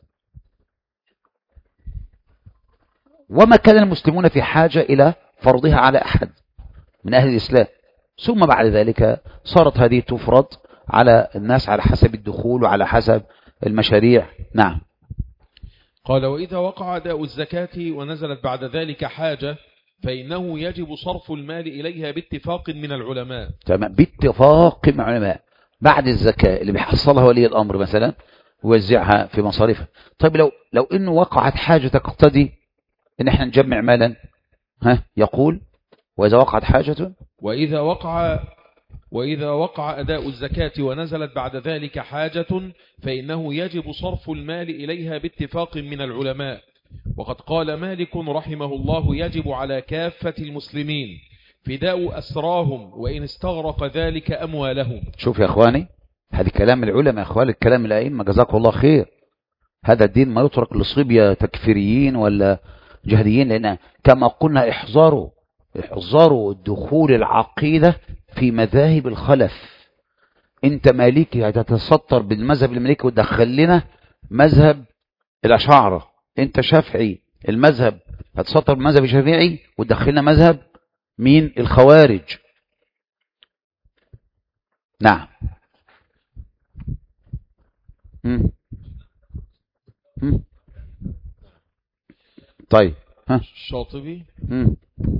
وما كان المسلمون في حاجة إلى فرضها على أحد من أهل الإسلام ثم بعد ذلك صارت هذه تفرض على الناس على حسب الدخول وعلى حسب المشاريع نعم قال وإذا وقع أداء الزكاة ونزلت بعد ذلك حاجة فإنه يجب صرف المال إليها باتفاق من العلماء تمام باتفاق مع العلماء بعد الزكاة اللي بيحصلها ولي الأمر مثلا يوزعها في مصاريفها طيب لو لو إنه وقعت حاجة تقتضي إن احنا نجمع مالا ها يقول وإذا وقعت حاجة وإذا وقع وإذا وقع أداء الزكاة ونزلت بعد ذلك حاجة فإنه يجب صرف المال إليها باتفاق من العلماء وقد قال مالك رحمه الله يجب على كافة المسلمين فداء أسراهم وإن استغرق ذلك أموالهم شوف يا اخواني هذه كلام العلماء يا اخواني الكلام الائمه جزاكم الله خير هذا الدين ما يترك لصبية تكفيريين ولا جهديين لان كما قلنا احذروا احذروا دخول العقيده في مذاهب الخلف انت مالكي هتتستر بالمذهب المالكي وتدخل لنا مذهب الاشاعره انت شافعي المذهب هتسطر بالمذهب الشافعي وتدخلنا مذهب مين الخوارج نعم مم. مم. طيب ها الشاطبي مم.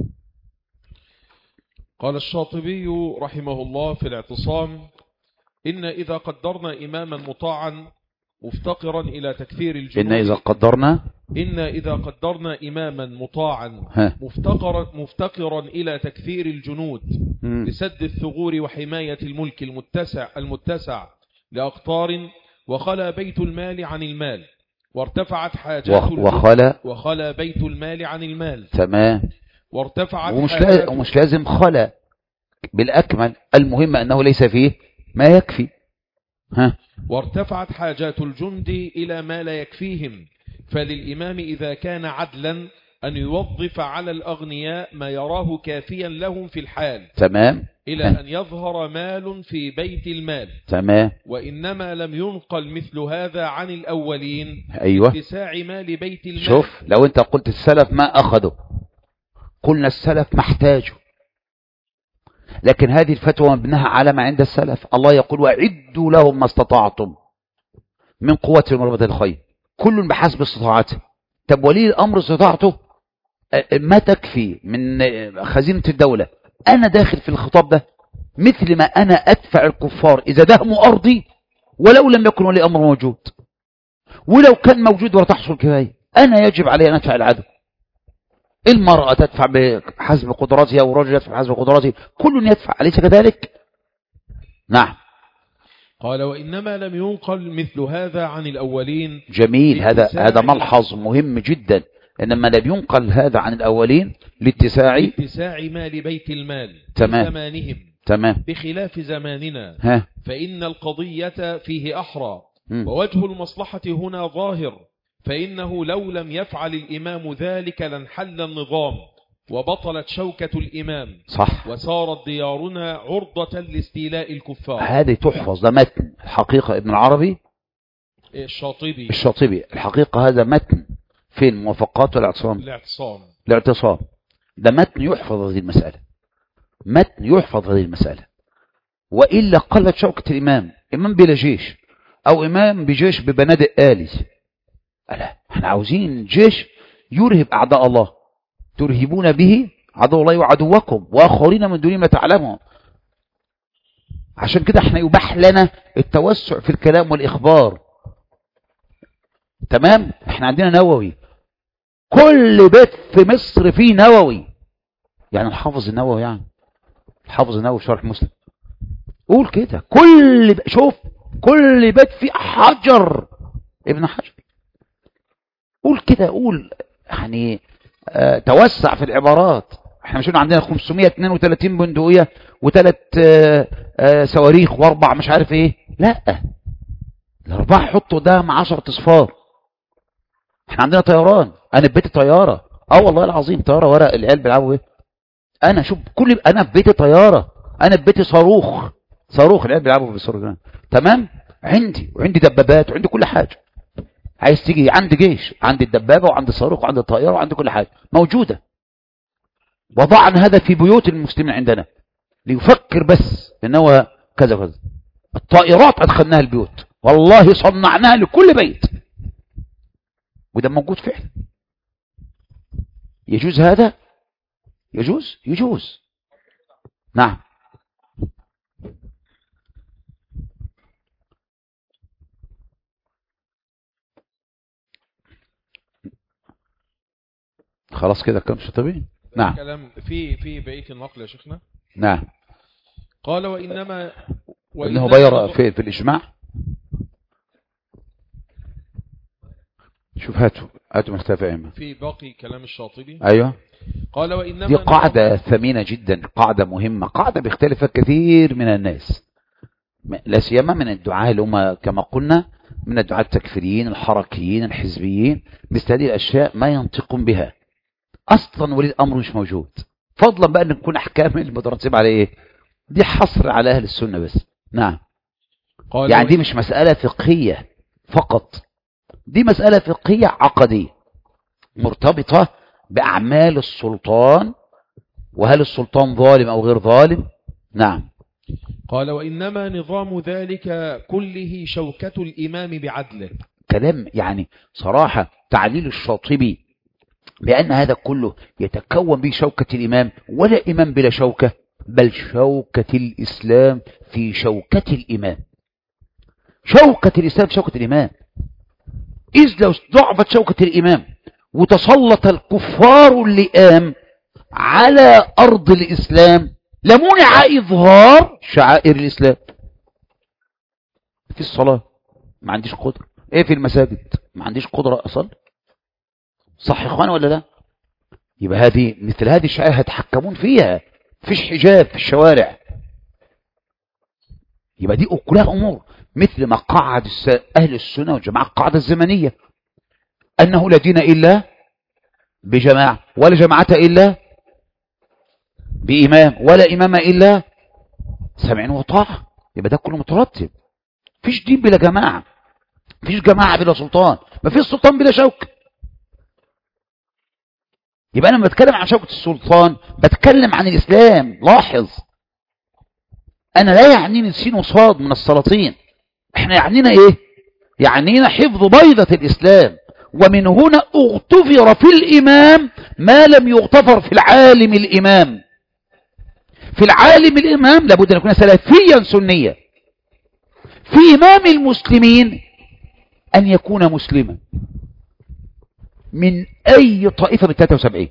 قال الشاطبي رحمه الله في الاعتصام إن إذا قدرنا إماما مطاعا مفتقرا إلى تكثير الجنود إن إذا قدرنا إن إذا قدرنا إماما مطاعا ها مفتقرا, مفتقرا إلى تكثير الجنود مم. لسد الثغور وحماية الملك المتسع المتسع لأقطار وخلا بيت المال عن المال وارتفعت حاجات وخ- الجند- وخلا وخلا بيت المال عن المال تمام وارتفعت ومش, حاجات لا ومش لازم خلا بالأكمل المهم أنه ليس فيه ما يكفي ها وارتفعت حاجات الجند إلى ما لا يكفيهم فللإمام إذا كان عدلا أن يوظف على الأغنياء ما يراه كافيا لهم في الحال تمام إلى ها. أن يظهر مال في بيت المال تمام وإنما لم ينقل مثل هذا عن الأولين أيوة اتساع مال بيت المال شوف لو أنت قلت السلف ما أخذوا قلنا السلف ما احتاجوا لكن هذه الفتوى مبناها على ما عند السلف الله يقول وعدوا لهم ما استطعتم من قوة وربة الخير كل بحسب استطاعته طب ولي الأمر استطاعته أه، ما تكفي من أه، خزينة الدولة أنا داخل في الخطاب ده مثل ما أنا أدفع الكفار إذا دهموا أرضي ولو لم يكن ولي أمر موجود ولو كان موجود ولا تحصل كفاية أنا يجب علي أن أدفع العدو المرأة تدفع بحسب قدراتها والرجل يدفع بحسب قدراته كل يدفع أليس كذلك نعم قال وإنما لم ينقل مثل هذا عن الأولين جميل هذا لاتساع- هذا ملحظ مهم جدا إنما لم ينقل هذا عن الأولين لاتساع اتساع مال بيت المال تمام. في زمانهم تمام بخلاف زماننا ها فإن القضية فيه أحرى مم. ووجه المصلحة هنا ظاهر فإنه لو لم يفعل الإمام ذلك لانحل النظام وبطلت شوكة الإمام صح وصارت ديارنا عرضة لاستيلاء الكفار هذه تحفظ ده متن الحقيقة ابن العربي الشاطبي الشاطبي الحقيقة هذا متن في الموافقات والاعتصام الاعتصام الاعتصام ده متن يحفظ هذه المسألة متن يحفظ هذه المسألة وإلا قلت شوكة الإمام إمام بلا جيش أو إمام بجيش ببنادق آلي ألا احنا عاوزين جيش يرهب أعداء الله ترهبون به عدو الله وعدوكم وآخرين من دون ما تعلمون عشان كده احنا يباح لنا التوسع في الكلام والإخبار تمام احنا عندنا نووي كل بيت في مصر فيه نووي يعني الحافظ النووي يعني الحافظ النووي في شرح مسلم قول كده كل ب... شوف كل بيت فيه حجر ابن حجر قول كده قول يعني آه توسع في العبارات احنا مش قلنا عندنا 532 بندقية وثلاث آه آه صواريخ واربع مش عارف ايه لا الاربعه حطوا ده مع 10 اصفار احنا عندنا طيران انا في بيتي طياره اه والله العظيم طياره ورق العيال بيلعبوا ايه انا شوف كل انا في بيتي طياره انا في بيتي صاروخ صاروخ العيال بيلعبوا بالصاروخ تمام عندي وعندي دبابات وعندي كل حاجه عايز تيجي عندي جيش عندي الدبابه وعندي الصاروخ وعندي الطياره وعندي كل حاجه موجوده وضعنا هذا في بيوت المسلمين عندنا ليفكر بس ان هو كذا كذا الطائرات ادخلناها البيوت والله صنعناها لكل بيت وده موجود فعلا يجوز هذا يجوز يجوز نعم خلاص كده كم شطبي نعم كلام في في بقية النقل يا شيخنا نعم قال وإنما انه وإنما بير في, في الاجماع شوف هاتوا هاتوا مختفى ايمن في باقي كلام الشاطبي ايوه قال وإنما دي قاعدة ثمينة جدا قاعدة مهمة قاعدة بيختلف كثير من الناس م- لا سيما من الدعاة اللي هم كما قلنا من الدعاة التكفيريين الحركيين الحزبيين مثل هذه الأشياء ما ينطقون بها أصلا ولي الأمر مش موجود فضلا بقى أن نكون أحكام المترتبة على إيه دي حصر على أهل السنة بس نعم قال يعني دي وإن- مش مسألة فقهية فقط دي مسألة فقهية عقدية مرتبطة بأعمال السلطان وهل السلطان ظالم أو غير ظالم نعم قال وإنما نظام ذلك كله شوكة الإمام بعدله كلام يعني صراحة تعليل الشاطبي بأن هذا كله يتكون به شوكة الإمام ولا إمام بلا شوكة بل شوكة الإسلام في شوكة الإمام شوكة الإسلام في شوكة الإمام إذ لو ضعفت شوكة الإمام وتسلط الكفار اللئام على أرض الإسلام لمنع إظهار شعائر الإسلام في الصلاة ما عنديش قدرة إيه في المساجد ما عنديش قدرة أصل صح يا إخوان ولا لا يبقى هذه مثل هذه الشعائر هيتحكمون فيها فيش حجاب في الشوارع يبقى دي كلها أمور مثل ما قعد أهل السنة والجماعة القاعدة الزمنية أنه لا دين إلا بجماعة ولا جماعة إلا بإمام ولا إمام إلا سمع وطاعة يبقى ده كله مترتب فيش دين بلا جماعة فيش جماعة بلا سلطان ما فيش سلطان بلا شوك يبقى أنا لما بتكلم عن شوكة السلطان بتكلم عن الإسلام لاحظ أنا لا يعنيني السين وصاد من السلاطين احنا يعنينا ايه يعنينا حفظ بيضة الإسلام ومن هنا اغتفر في الإمام ما لم يغتفر في العالم الإمام في العالم الإمام لابد أن يكون سلفيا سنيا في إمام المسلمين أن يكون مسلما من أي طائفة من 73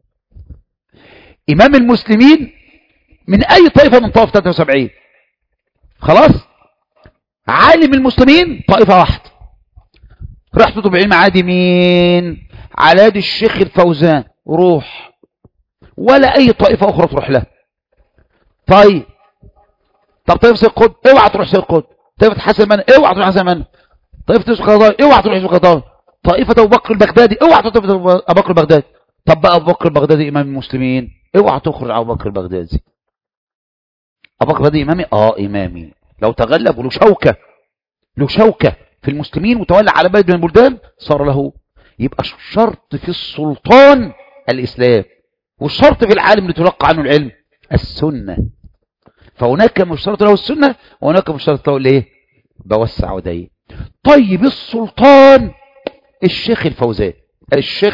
إمام المسلمين من أي طائفة من طائفة 73 خلاص عالم المسلمين طائفة واحدة راح تطلب علم عادي مين على يد الشيخ الفوزان روح ولا أي طائفة أخرى تروح له طيب طب طائفة سيد قطب اوعى تروح سيد قطب طائفة حسن من اوعى تروح حسن من طائفة يوسف قضاء اوعى تروح يوسف قضاء طائفة أبو بكر البغدادي اوعى تروح طائفة أبو بكر البغدادي طب بقى أبو بكر البغدادي إمام المسلمين اوعى تخرج أبو بكر البغدادي أبو بكر البغدادي إمامي اه إمامي لو تغلب وله شوكة له شوكة في المسلمين وتولى على بلد من البلدان صار له يبقى الشرط في السلطان الإسلام والشرط في العالم اللي تلقى عنه العلم السنة فهناك مشترط له السنة وهناك مشترط له الايه بوسع ودي طيب السلطان الشيخ الفوزان الشيخ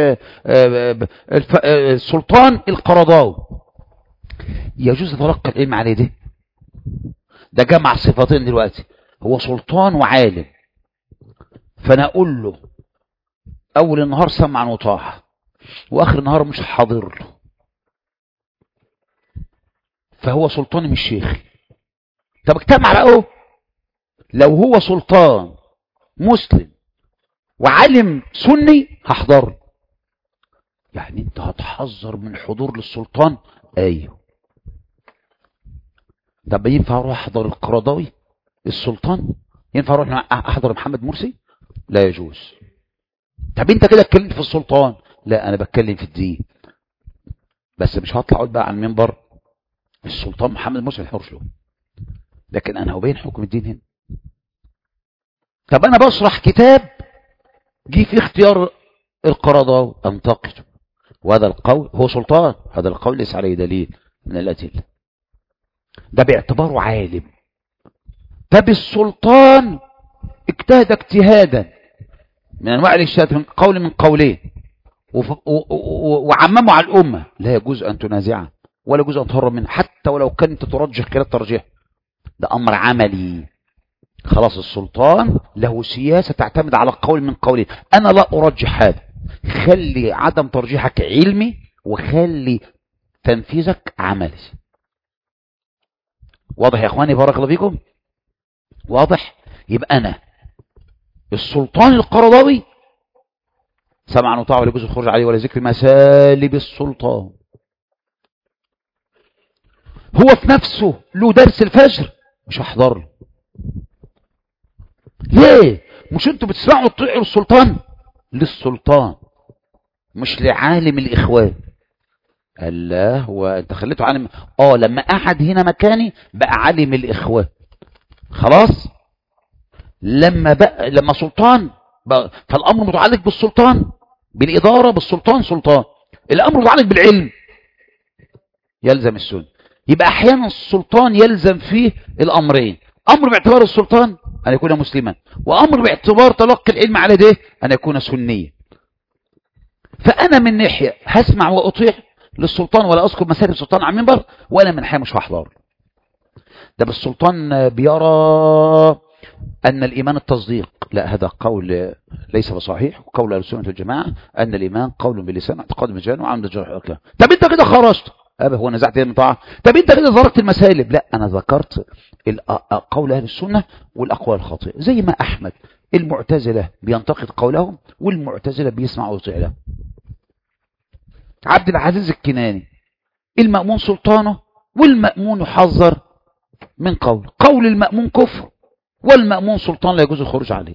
السلطان القرضاوي يجوز تلقى العلم عليه ده ده جمع صفتين دلوقتي هو سلطان وعالم فانا اقول له اول النهار سمع وطاعة واخر النهار مش حاضر له فهو سلطاني مش شيخي طب اجتمع بقى لو هو سلطان مسلم وعالم سني هحضر يعني انت هتحذر من حضور للسلطان ايوه طب ينفع اروح احضر القرضاوي السلطان ينفع اروح احضر محمد مرسي لا يجوز طب انت كده اتكلمت في السلطان لا انا بتكلم في الدين بس مش هطلع اقول بقى على المنبر السلطان محمد مرسي الحرش له لكن انا هبين حكم الدين هنا طب انا بشرح كتاب جه في اختيار القرضاوي انتقده وهذا القول هو سلطان هذا القول ليس عليه دليل من الادله ده باعتباره عالم طب السلطان اجتهد اجتهادا من انواع الاجتهاد من قول من قولين وعمموا على الامه لا يجوز ان تنازعه ولا يجوز ان تهرب منه حتى ولو كنت ترجح كلا الترجيح ده امر عملي خلاص السلطان له سياسه تعتمد على قول من قولين انا لا ارجح هذا خلي عدم ترجيحك علمي وخلي تنفيذك عملي واضح يا اخواني بارك الله فيكم واضح يبقى انا السلطان القرضاوي سمعا وطاعه ولا يجوز الخروج عليه ولا ذكر مسالب السلطان هو في نفسه له درس الفجر مش هحضر له ليه مش انتوا بتسمعوا تطيعوا السلطان للسلطان مش لعالم الاخوان الله هو انت خليته عالم اه لما قعد هنا مكاني بقى عالم الاخوان خلاص لما بقى لما سلطان بقى فالامر متعلق بالسلطان بالاداره بالسلطان سلطان الامر متعلق بالعلم يلزم السنه يبقى احيانا السلطان يلزم فيه الامرين امر باعتبار السلطان ان يكون مسلما وامر باعتبار تلقي العلم على ده ان يكون سنيا فانا من ناحيه هسمع واطيع للسلطان ولا اذكر مسائل السلطان على المنبر وانا من ناحيه مش هحضر ده بالسلطان بيرى أن الإيمان التصديق لا هذا قول ليس بصحيح وقول أهل السنة والجماعة أن الإيمان قول باللسان اعتقاد بالجان وعمل الجرح الأركان طب أنت كده خرجت أبا هو نزعت من طاعة طب أنت كده ذكرت المسالب لا أنا ذكرت قول أهل السنة والأقوال الخاطئة زي ما أحمد المعتزلة بينتقد قولهم والمعتزلة بيسمع ويطيع له عبد العزيز الكناني المأمون سلطانه والمأمون يحذر من قول قول المأمون كفر والمأمون سلطان لا يجوز الخروج عليه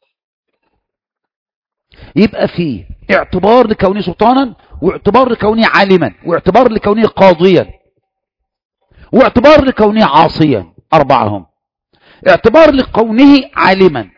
يبقى فيه اعتبار لكونه سلطانا واعتبار لكونه عالما واعتبار لكونه قاضيا واعتبار لكونه عاصيا أربعهم اعتبار لكونه عالما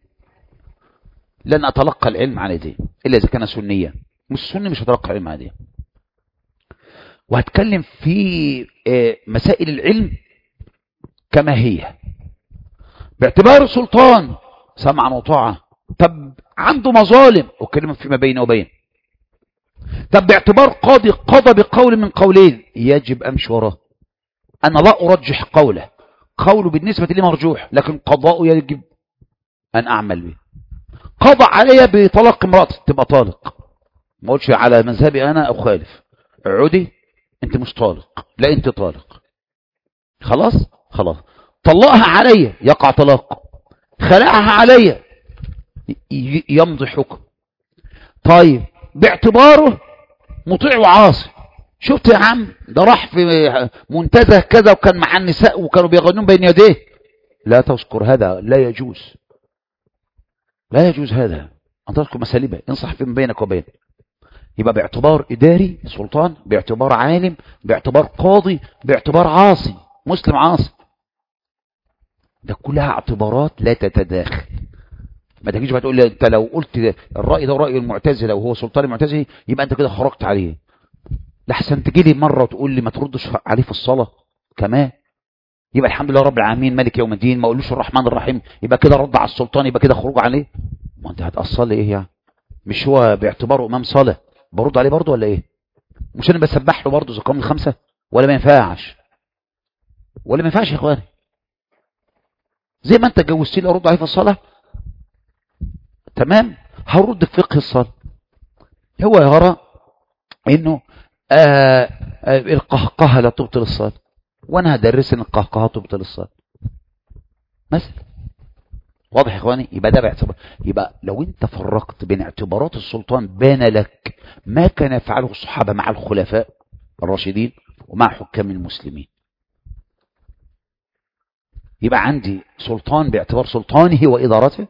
لن أتلقى العلم عن يديه إلا إذا كان سنيا مش سني مش هتلقى العلم عن يديه وهتكلم في مسائل العلم كما هي باعتبار سلطان سمعا وطاعة طب عنده مظالم وكلمة فيما بينه وبين طب باعتبار قاضي قضى بقول من قولين يجب أمشي وراه أنا لا أرجح قوله قوله بالنسبة لي مرجوح لكن قضاءه يجب أن أعمل به قضى علي بطلاق امرأتي تبقى طالق ما قلتش على مذهبي أنا أخالف عودي أنت مش طالق لا أنت طالق خلاص خلاص طلقها علي يقع طلاق خلعها علي يمضي حكم طيب باعتباره مطيع وعاصي شفت يا عم ده راح في منتزه كذا وكان مع النساء وكانوا بيغنون بين يديه لا تذكر هذا لا يجوز لا يجوز هذا أن تذكر مسالبه انصح فيما بينك وبينه يبقى باعتبار إداري سلطان باعتبار عالم باعتبار قاضي باعتبار عاصي مسلم عاصي ده كلها اعتبارات لا تتداخل ما تجيش بقى تقول لي انت لو قلت الرأي ده رأي المعتزله وهو سلطان المعتزلي يبقى انت كده خرجت عليه لحسن تجي لي مرة وتقول لي ما تردش عليه في الصلاة كمان يبقى الحمد لله رب العالمين ملك يوم الدين ما اقولوش الرحمن الرحيم يبقى كده رد على السلطان يبقى كده خروج عليه ما انت هتأصل لي ايه يعني مش هو باعتباره امام صلاة برد عليه برضه ولا ايه مش انا بسبح له برضه زكام الخمسة ولا ما ينفعش ولا ما ينفعش يا اخواني زي ما انت جوزت لي ارد عليه في الصلاة تمام هرد في فقه الصلاة هو يرى انه آه آه القهقهة لا تبطل الصلاة وانا هدرس ان القهقهة تبطل الصلاة مثلا واضح يا اخواني يبقى ده باعتبار يبقى لو انت فرقت بين اعتبارات السلطان بان لك ما كان يفعله الصحابة مع الخلفاء الراشدين ومع حكام المسلمين يبقى عندي سلطان باعتبار سلطانه وإدارته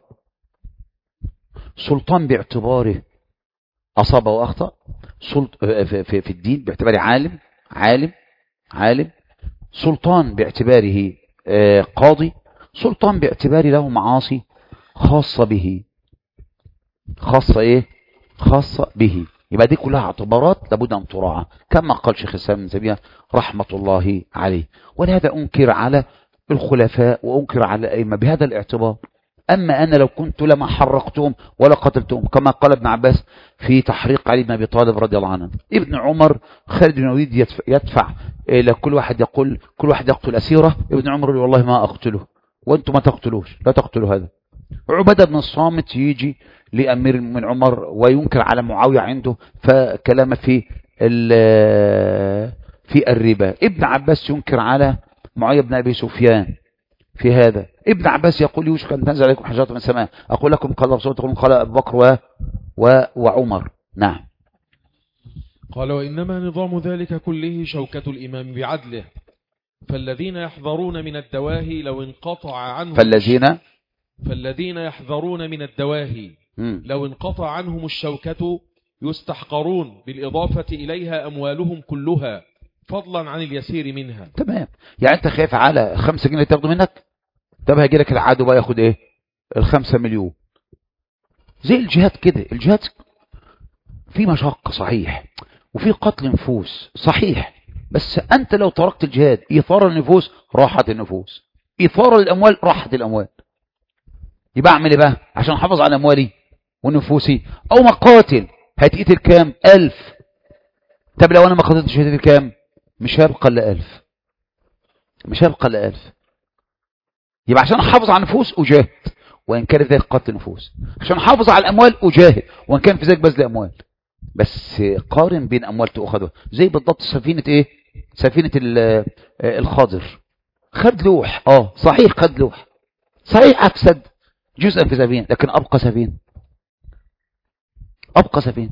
سلطان باعتباره أصاب وأخطأ سلط... في, في, في الدين باعتباره عالم عالم عالم سلطان باعتباره قاضي سلطان باعتباره له معاصي خاصة به خاصة ايه خاصة به يبقى دي كلها اعتبارات لابد ان تراعى كما قال شيخ الاسلام ابن تيميه رحمه الله عليه ولهذا انكر على الخلفاء وانكر على الائمه بهذا الاعتبار أما أنا لو كنت لما حرقتهم ولا قتلتهم كما قال ابن عباس في تحريق علي بن أبي طالب رضي الله عنه ابن عمر خالد بن الوليد يدفع, يدفع إلى كل واحد يقول كل واحد يقتل أسيرة ابن عمر يقول والله ما أقتله وأنتم ما تقتلوش لا تقتلوا هذا عبادة بن الصامت يجي لأمير من عمر وينكر على معاوية عنده فكلام في في الربا ابن عباس ينكر على معاوية بن أبي سفيان في هذا ابن عباس يقول يوشك أن تنزل عليكم حجارة من السماء أقول لكم قال رسول تقولون قال أبو بكر و... و... وعمر نعم قال وإنما نظام ذلك كله شوكة الإمام بعدله فالذين يحذرون من الدواهي لو انقطع عنهم فالذين فالذين يحذرون من الدواهي مم. لو انقطع عنهم الشوكة يستحقرون بالإضافة إليها أموالهم كلها فضلا عن اليسير منها تمام يعني انت خايف على خمسة جنيه تاخده منك طب هيجي لك العدو بقى ياخد ايه الخمسة مليون زي الجهاد كده الجهاد في مشقة صحيح وفي قتل نفوس صحيح بس انت لو تركت الجهاد ايثار النفوس راحت النفوس ايثار الاموال راحت الاموال يبقى اعمل ايه بقى عشان احافظ على اموالي ونفوسي او مقاتل هتقتل كام الف طب لو انا ما قتلتش هتقتل كام مش هيبقى الا ألف مش هيبقى الا ألف يبقى عشان احافظ على النفوس اجاهد وان كان ذلك قتل نفوس عشان احافظ على الاموال اجاهد وان كان في ذلك بذل اموال بس قارن بين اموال تؤخذ زي بالضبط سفينه ايه سفينه الخاضر خد لوح اه صحيح خد لوح صحيح افسد جزءا في سفينه لكن ابقى سفينه ابقى سفينه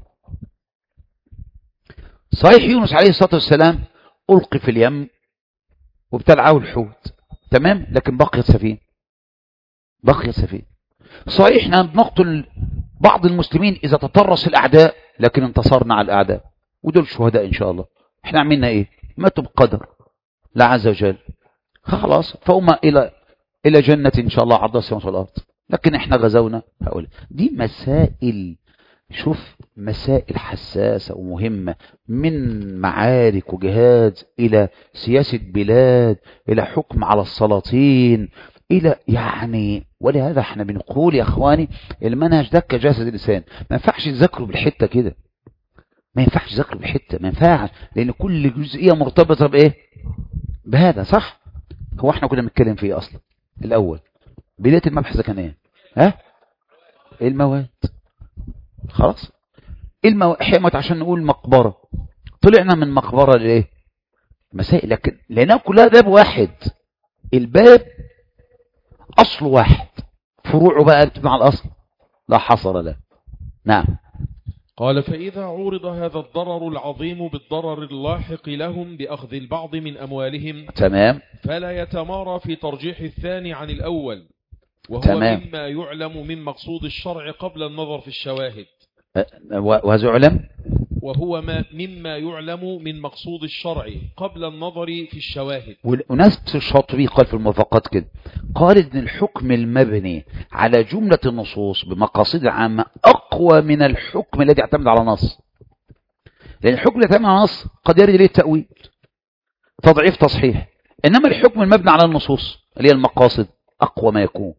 صحيح يونس عليه الصلاه والسلام القي في اليم وابتلعه الحوت تمام لكن بقيت سفينه بقيت سفينه صحيح احنا بنقتل بعض المسلمين اذا تطرس الاعداء لكن انتصرنا على الاعداء ودول شهداء ان شاء الله احنا عملنا ايه ماتوا بقدر لا عز وجل خلاص فهم الى الى جنة ان شاء الله عرضها السماوات والارض لكن احنا غزونا هؤلاء دي مسائل شوف مسائل حساسة ومهمة من معارك وجهاد إلى سياسة بلاد إلى حكم على السلاطين إلى يعني ولهذا احنا بنقول يا أخواني المنهج ده كجسد الإنسان ما ينفعش تذاكره بالحتة كده ما ينفعش تذاكره بالحتة ما ينفعش لأن كل جزئية مرتبطة بإيه بهذا صح هو احنا كنا بنتكلم فيه أصلا الأول بداية المبحث كان إيه ها المواد خلاص المو... حمت عشان نقول مقبرة طلعنا من مقبرة لإيه مسائل لكن لأنها كلها باب واحد الباب أصل واحد فروعه بقى مع الأصل لا حصر له نعم قال فإذا عورض هذا الضرر العظيم بالضرر اللاحق لهم بأخذ البعض من أموالهم تمام فلا يتمارى في ترجيح الثاني عن الأول وهو تمام. مما يعلم من مقصود الشرع قبل النظر في الشواهد وهذا علم وهو ما مما يعلم من مقصود الشرع قبل النظر في الشواهد ونفس الشاطبي قال في الموافقات كده قال ان الحكم المبني على جملة النصوص بمقاصد عامة اقوى من الحكم الذي يعتمد على نص لان الحكم الذي يعتمد على نص قد يرد اليه التأويل تضعيف تصحيح انما الحكم المبني على النصوص اللي هي المقاصد اقوى ما يكون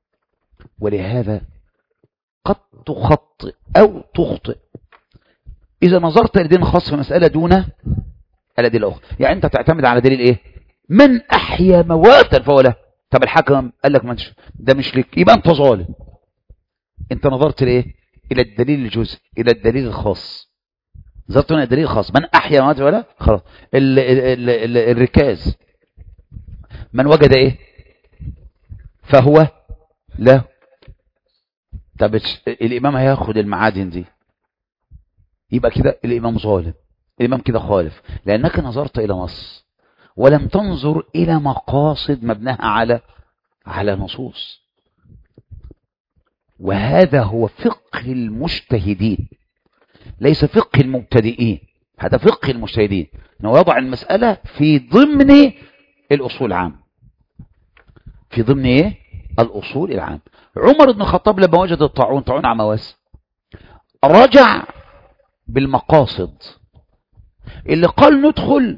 ولهذا قد تخطئ او تخطئ إذا نظرت لدين خاص في مسألة دون الأدلة الأخرى يعني أنت تعتمد على دليل إيه من أحيا مواتا فهو له طب الحكم قال لك منش ده مش لك يبقى أنت ظالم أنت نظرت لإيه إلى الدليل الجزء إلى الدليل الخاص نظرت هنا الدليل الخاص من أحيا مواتا فهو له خلاص ال ال ال الركاز من وجد إيه فهو له طب الإمام هياخد المعادن دي يبقى كده الإمام ظالم الإمام كده خالف لأنك نظرت إلى نص ولم تنظر إلى مقاصد مبناها على على نصوص وهذا هو فقه المجتهدين ليس فقه المبتدئين هذا فقه المجتهدين انه يضع المسألة في ضمن الأصول العام في ضمن ايه الأصول العام عمر بن الخطاب لما وجد الطاعون طاعون عمواس رجع بالمقاصد اللي قال ندخل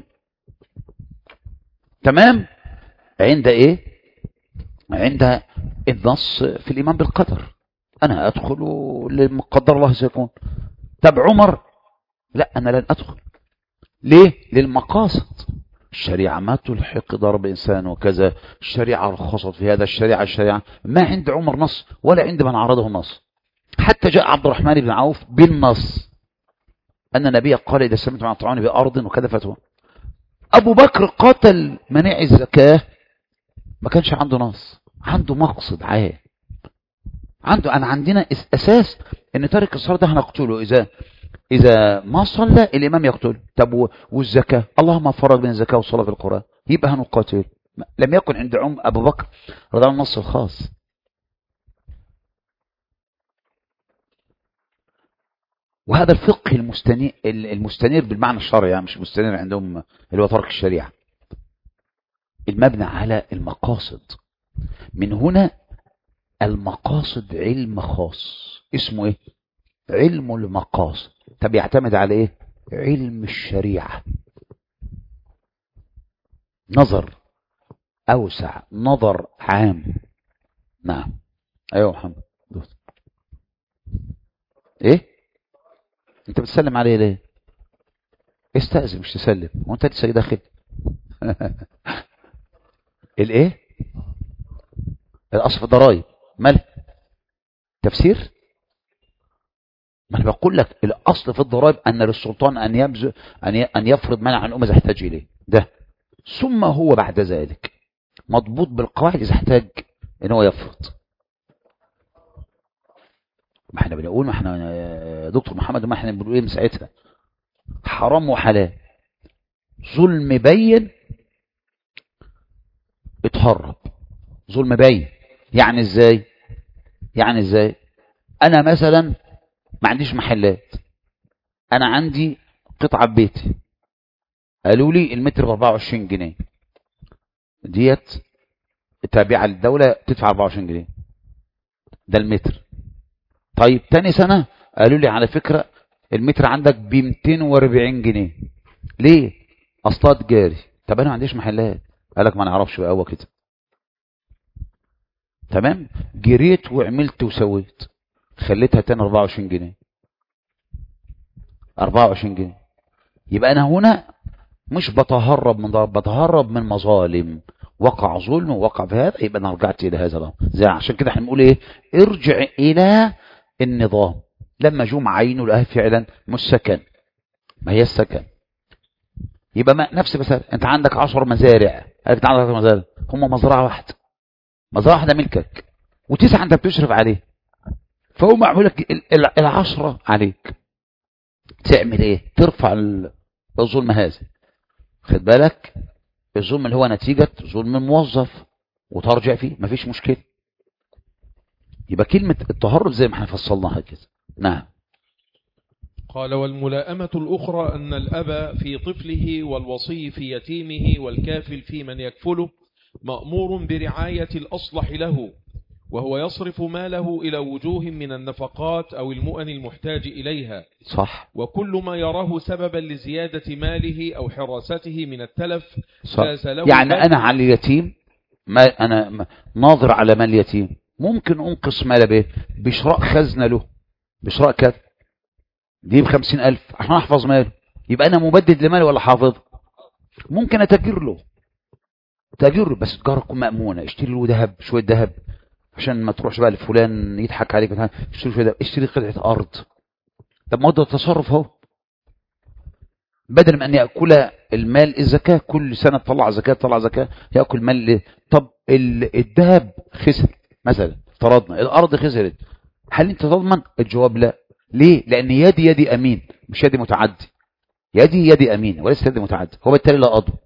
تمام عند ايه عند النص في الايمان بالقدر انا ادخل لما قدر الله سيكون طب عمر لا انا لن ادخل ليه للمقاصد الشريعة ما تلحق ضرب إنسان وكذا الشريعة رخصت في هذا الشريعة الشريعة ما عند عمر نص ولا عند من عرضه النص حتى جاء عبد الرحمن بن عوف بالنص أن النبي قال إذا سمعت عن الطعام بأرض وكذا فتوى أبو بكر قتل منع الزكاة ما كانش عنده نص عنده مقصد عام عنده أنا عندنا أساس أن تارك الصلاة ده هنقتله إذا إذا ما صلى الإمام يقتله طب والزكاة اللهم فرق بين الزكاة والصلاة في القرآن يبقى هنقاتل لم يكن عند عم أبو بكر رضي الله النص الخاص وهذا الفقه المستنير, المستنير بالمعنى الشرعي يعني مش المستنير عندهم اللي هو ترك الشريعة المبنى على المقاصد من هنا المقاصد علم خاص اسمه ايه علم المقاصد طب يعتمد على ايه علم الشريعة نظر اوسع نظر عام نعم ايوه محمد ايه انت بتسلم عليه ليه استأذن مش تسلم وانت لسه داخل الايه الأصل في الضرائب مال تفسير ما انا بقول لك الأصل في الضرائب أن للسلطان أن يبذل أن ي- أن يفرض منع عن الأمة إذا احتاج إليه ده ثم هو بعد ذلك مضبوط بالقواعد إذا احتاج إن هو يفرض ما احنا بنقول ما احنا يا دكتور محمد ما احنا بنقول ايه من ساعتها حرام وحلال ظلم بين اتهرب ظلم بين يعني ازاي يعني ازاي انا مثلا ما عنديش محلات انا عندي قطعة بيتي قالوا لي المتر ب 24 جنيه ديت تابعة للدولة تدفع 24 جنيه ده المتر طيب تاني سنة قالوا لي على فكرة المتر عندك ب 240 جنيه ليه اصلا تجاري طب انا ما عنديش محلات قالك ما نعرفش بقى هو كده تمام جريت وعملت وسويت خليتها تاني 24 جنيه 24 جنيه يبقى انا هنا مش بتهرب من ضرب بتهرب من مظالم وقع ظلم ووقع في هذا يبقى انا رجعت الى هذا الامر زي عشان كده احنا بنقول ايه ارجع الى النظام لما جم عينوا لها فعلا مش سكن ما هي السكن يبقى ما نفس مثلا انت عندك 10 مزارع قالك انت عندك 10 مزارع هم مزرعه واحده مزرعه واحده ملكك وتسعه انت بتشرف عليه فهو معمول لك ال- ال- العشرة عليك تعمل ايه ترفع ال- الظلم هذا خد بالك الظلم اللي هو نتيجة ظلم الموظف وترجع فيه مفيش مشكلة يبقى كلمة التهرب زي ما احنا فصلناها كده نعم قال والملائمة الأخرى أن الأب في طفله والوصي في يتيمه والكافل في من يكفله مأمور برعاية الأصلح له وهو يصرف ماله إلى وجوه من النفقات أو المؤن المحتاج إليها صح وكل ما يراه سببا لزيادة ماله أو حراسته من التلف صح جاز له يعني بذل- انا على اليتيم ما انا م- ناظر على مال اليتيم ممكن انقص مال به بشراء خزنة له بشراء كذا دي بخمسين الف عشان احفظ ماله يبقى انا مبدد لمالي ولا حافظ ممكن اتاجر له تاجر له بس تجاره تكون مامونه اشتري له ذهب شويه ذهب عشان ما تروحش بقى لفلان يضحك عليك وتعالى اشتري شويه ذهب اشتري قطعه ارض طب ما هو ده التصرف اهو بدل من ان ياكل المال الزكاه كل سنه تطلع زكاه تطلع زكاه ياكل مال ليه؟ طب ال- الذهب خسر مثلا افترضنا الارض خسرت هل انت تضمن الجواب لا ليه لان يدي يدي امين مش يدي متعدي يدي يدي امين وليس يدي متعدي هو بالتالي لا اضمن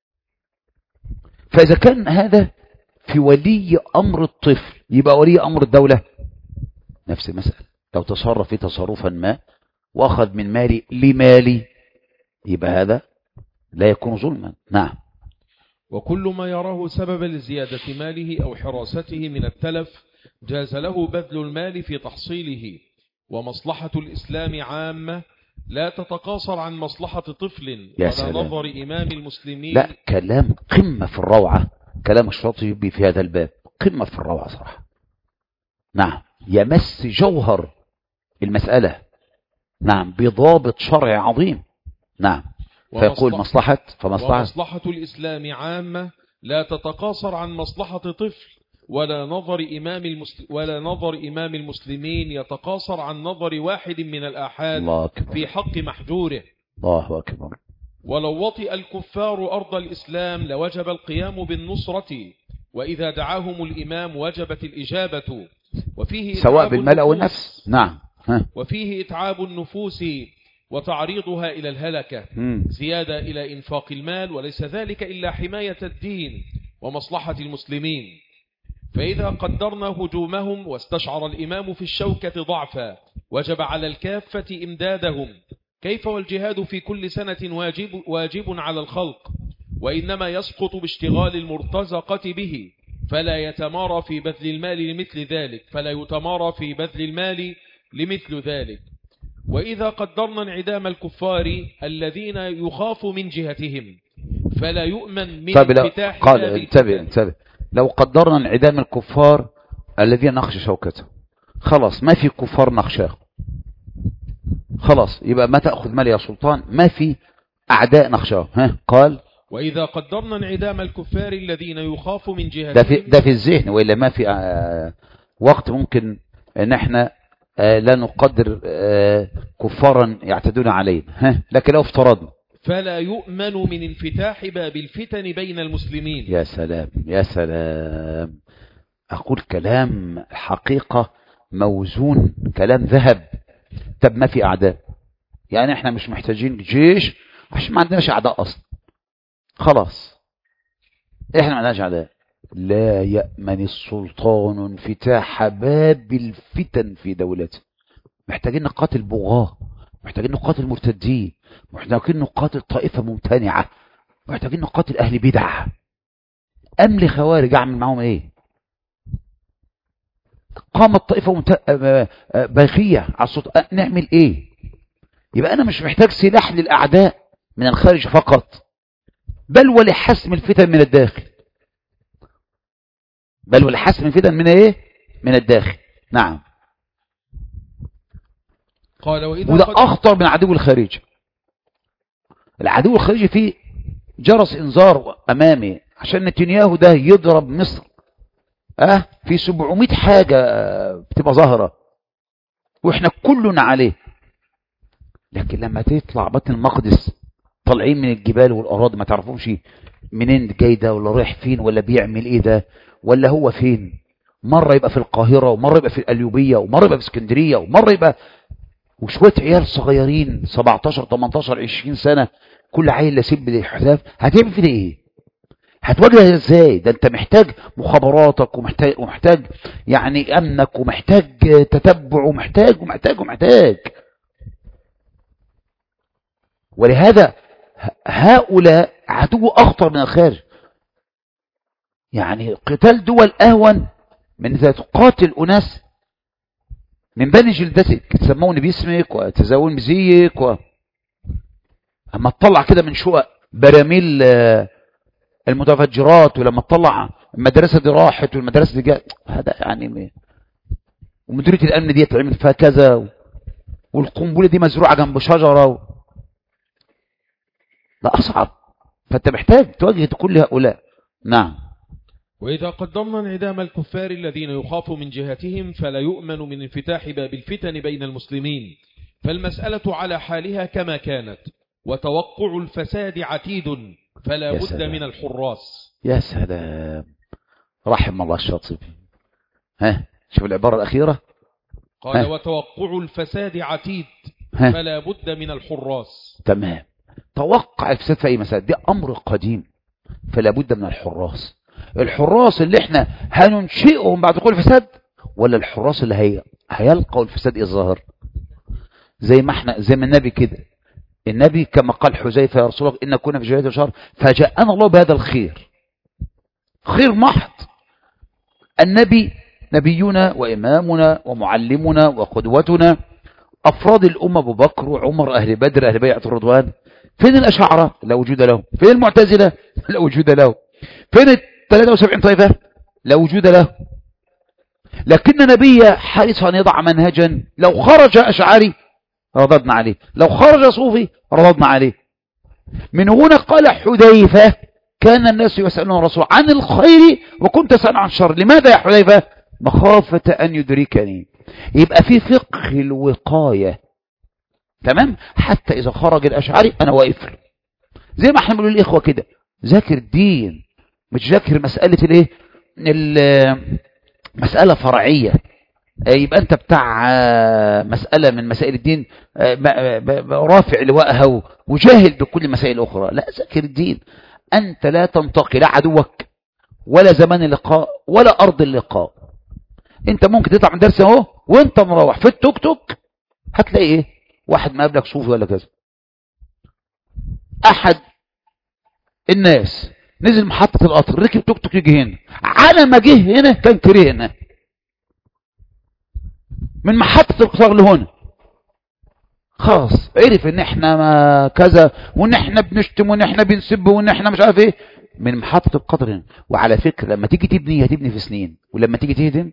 فاذا كان هذا في ولي امر الطفل يبقى ولي امر الدوله نفس المساله لو تصرف في تصرفا ما واخذ من مالي لمالي يبقى هذا لا يكون ظلما نعم وكل ما يراه سببا لزيادة ماله أو حراسته من التلف جاز له بذل المال في تحصيله ومصلحة الإسلام عامة لا تتقاصر عن مصلحة طفل يا ولا سلام. نظر إمام المسلمين لا كلام قمة في الروعة كلام الشاطبي في هذا الباب قمة في الروعة صراحة نعم يمس جوهر المسألة نعم بضابط شرعي عظيم نعم فيقول ومصلحة- مصلحة فمصلحة ومصلحة الإسلام عامة لا تتقاصر عن مصلحة طفل ولا نظر إمام المسل... ولا نظر إمام المسلمين يتقاصر عن نظر واحد من الآحاد الله أكبر في حق محجوره الله أكبر ولو وطئ الكفار أرض الإسلام لوجب القيام بالنصرة وإذا دعاهم الإمام وجبت الإجابة وفيه سواء إتعاب بالمال أو النفوس- النفس نعم ها. وفيه إتعاب النفوس وتعريضها إلى الهلكة مم. زيادة إلى إنفاق المال وليس ذلك إلا حماية الدين ومصلحة المسلمين فإذا قدرنا هجومهم واستشعر الإمام في الشوكة ضعفا وجب على الكافة إمدادهم كيف والجهاد في كل سنة واجب, واجب على الخلق وإنما يسقط باشتغال المرتزقة به فلا يتمارى في بذل المال لمثل ذلك فلا يتمارى في بذل المال لمثل ذلك وإذا قدرنا انعدام الكفار الذين يخاف من جهتهم فلا يؤمن من طيب لا انفتاح قال باب انتبه الفتن. انتبه لو قدرنا انعدام الكفار الذين نخشى شوكته خلاص ما في كفار نخشاه خلاص يبقى ما تأخذ مال يا سلطان ما في أعداء نخشاه ها قال وإذا قدرنا انعدام الكفار الذين يخاف من جهتهم ده في ده في الذهن والا ما في آه، وقت ممكن ان احنا آه، لا نقدر آه، كفارا يعتدون علينا ها لكن لو افترضنا فلا يؤمن من انفتاح باب الفتن بين المسلمين يا سلام يا سلام أقول كلام حقيقة موزون كلام ذهب طب ما في أعداء يعني احنا مش محتاجين جيش عشان ما عندناش أعداء أصلا خلاص احنا ما عندناش أعداء لا يأمن السلطان انفتاح باب الفتن في دولته محتاجين نقاتل بغاة محتاجين نقاتل مرتدين محتاجين نقاتل طائفة ممتنعة محتاجين نقاتل أهل بدع أملي خوارج أعمل معاهم إيه قامت طائفة ممت... آه، آه، باغية على السلطة آه، نعمل إيه يبقى أنا مش محتاج سلاح للأعداء من الخارج فقط بل ولحسم الفتن من الداخل بل ولحسم الفتن من إيه من الداخل نعم قال وإذا وده قد- أخطر من عدو الخارجي العدو الخارجي فيه جرس إنذار أمامي عشان نتنياهو ده يضرب مصر أه في 700 حاجة آه، بتبقى ظاهرة وإحنا كلنا عليه لكن لما تطلع بطن المقدس طالعين من الجبال والأراضي ما تعرفوش منين جاي ده ولا رايح فين ولا بيعمل إيه ده ولا هو فين مرة يبقى في القاهرة ومرة يبقى في القليوبية ومرة يبقى في اسكندرية ومرة يبقى وشوية عيال صغيرين 17 18 20 سنة كل عيل لاسيب بالحذاف هتعمل فيه ايه هتواجهها ازاي ده انت محتاج مخابراتك ومحتاج ومحتاج يعني امنك ومحتاج تتبع ومحتاج ومحتاج ومحتاج ولهذا ه- هؤلاء عدو اخطر من الخارج يعني قتال دول اهون من اذا تقاتل اناس من بني جلدتك تسمون باسمك وتزاون بزيك و... اما تطلع كده من شقق براميل آه، المتفجرات ولما تطلع المدرسة دي راحت والمدرسة دي جاء هذا يعني م- ومديرية الأمن دي تعمل فيها كذا و... والقنبلة دي مزروعة جنب شجرة و... ده أصعب فأنت محتاج تواجه كل هؤلاء نعم وإذا قدرنا انعدام الكفار الذين يخاف من جهتهم فلا يؤمن من انفتاح باب الفتن بين المسلمين فالمسألة على حالها كما كانت وتوقع الفساد عتيد فلا يا بد سلام. من الحراس يا سلام رحم الله الشاطبي ها شوف العبارة الأخيرة قال ها. وتوقع الفساد عتيد ها فلا بد من الحراس تمام توقع الفساد في اي مسألة ده امر قديم فلا بد من الحراس الحراس اللي احنا هننشئهم بعد كل فساد ولا الحراس اللي هي هيلقوا الفساد الظاهر زي ما احنا زي ما النبي كده النبي كما قال حذيفه يا رسول الله ان كنا في جهاد وشهر فجاءنا الله بهذا الخير خير محض النبي نبينا وامامنا ومعلمنا وقدوتنا أفراد الأمة أبو بكر وعمر أهل بدر أهل بيعة الرضوان فين الأشاعرة لا وجود لهم فين المعتزلة لا وجود لهم فين ال 73 طائفة لا وجود له لكن نبي حريص أن يضع منهجا لو خرج أشعري رددنا عليه لو خرج صوفي رددنا عليه من هنا قال حذيفة كان الناس يسألون الرسول عن الخير وكنت أسأل عن الشر لماذا يا حذيفة مخافة أن يدركني يبقى في فقه الوقاية تمام حتى إذا خرج الأشعري أنا واقف له. زي ما احنا بنقول للإخوة كده ذاكر الدين مش ذاكر مسألة الايه ال- مسألة فرعية آه، يبقى انت بتاع آه، مسألة من مسائل الدين آه، ب- ب- ب- رافع لواءها و- وجاهل بكل المسائل الأخرى لا ذاكر الدين أنت لا تنتقي لا عدوك ولا زمان اللقاء ولا أرض اللقاء انت ممكن تطلع من درس اهو وانت مروح في التوك توك هتلاقي ايه واحد مقابلك صوفي ولا كذا احد الناس نزل محطة القطر ركب توك توك يجي هنا على ما جه هنا كان كريه هنا من محطة القطار لهنا خلاص عرف ان احنا ما كذا وان احنا بنشتم وان احنا بنسب وان احنا مش عارف ايه من محطة القطر هنا وعلى فكرة لما تيجي تبني هتبني في سنين ولما تيجي تهدم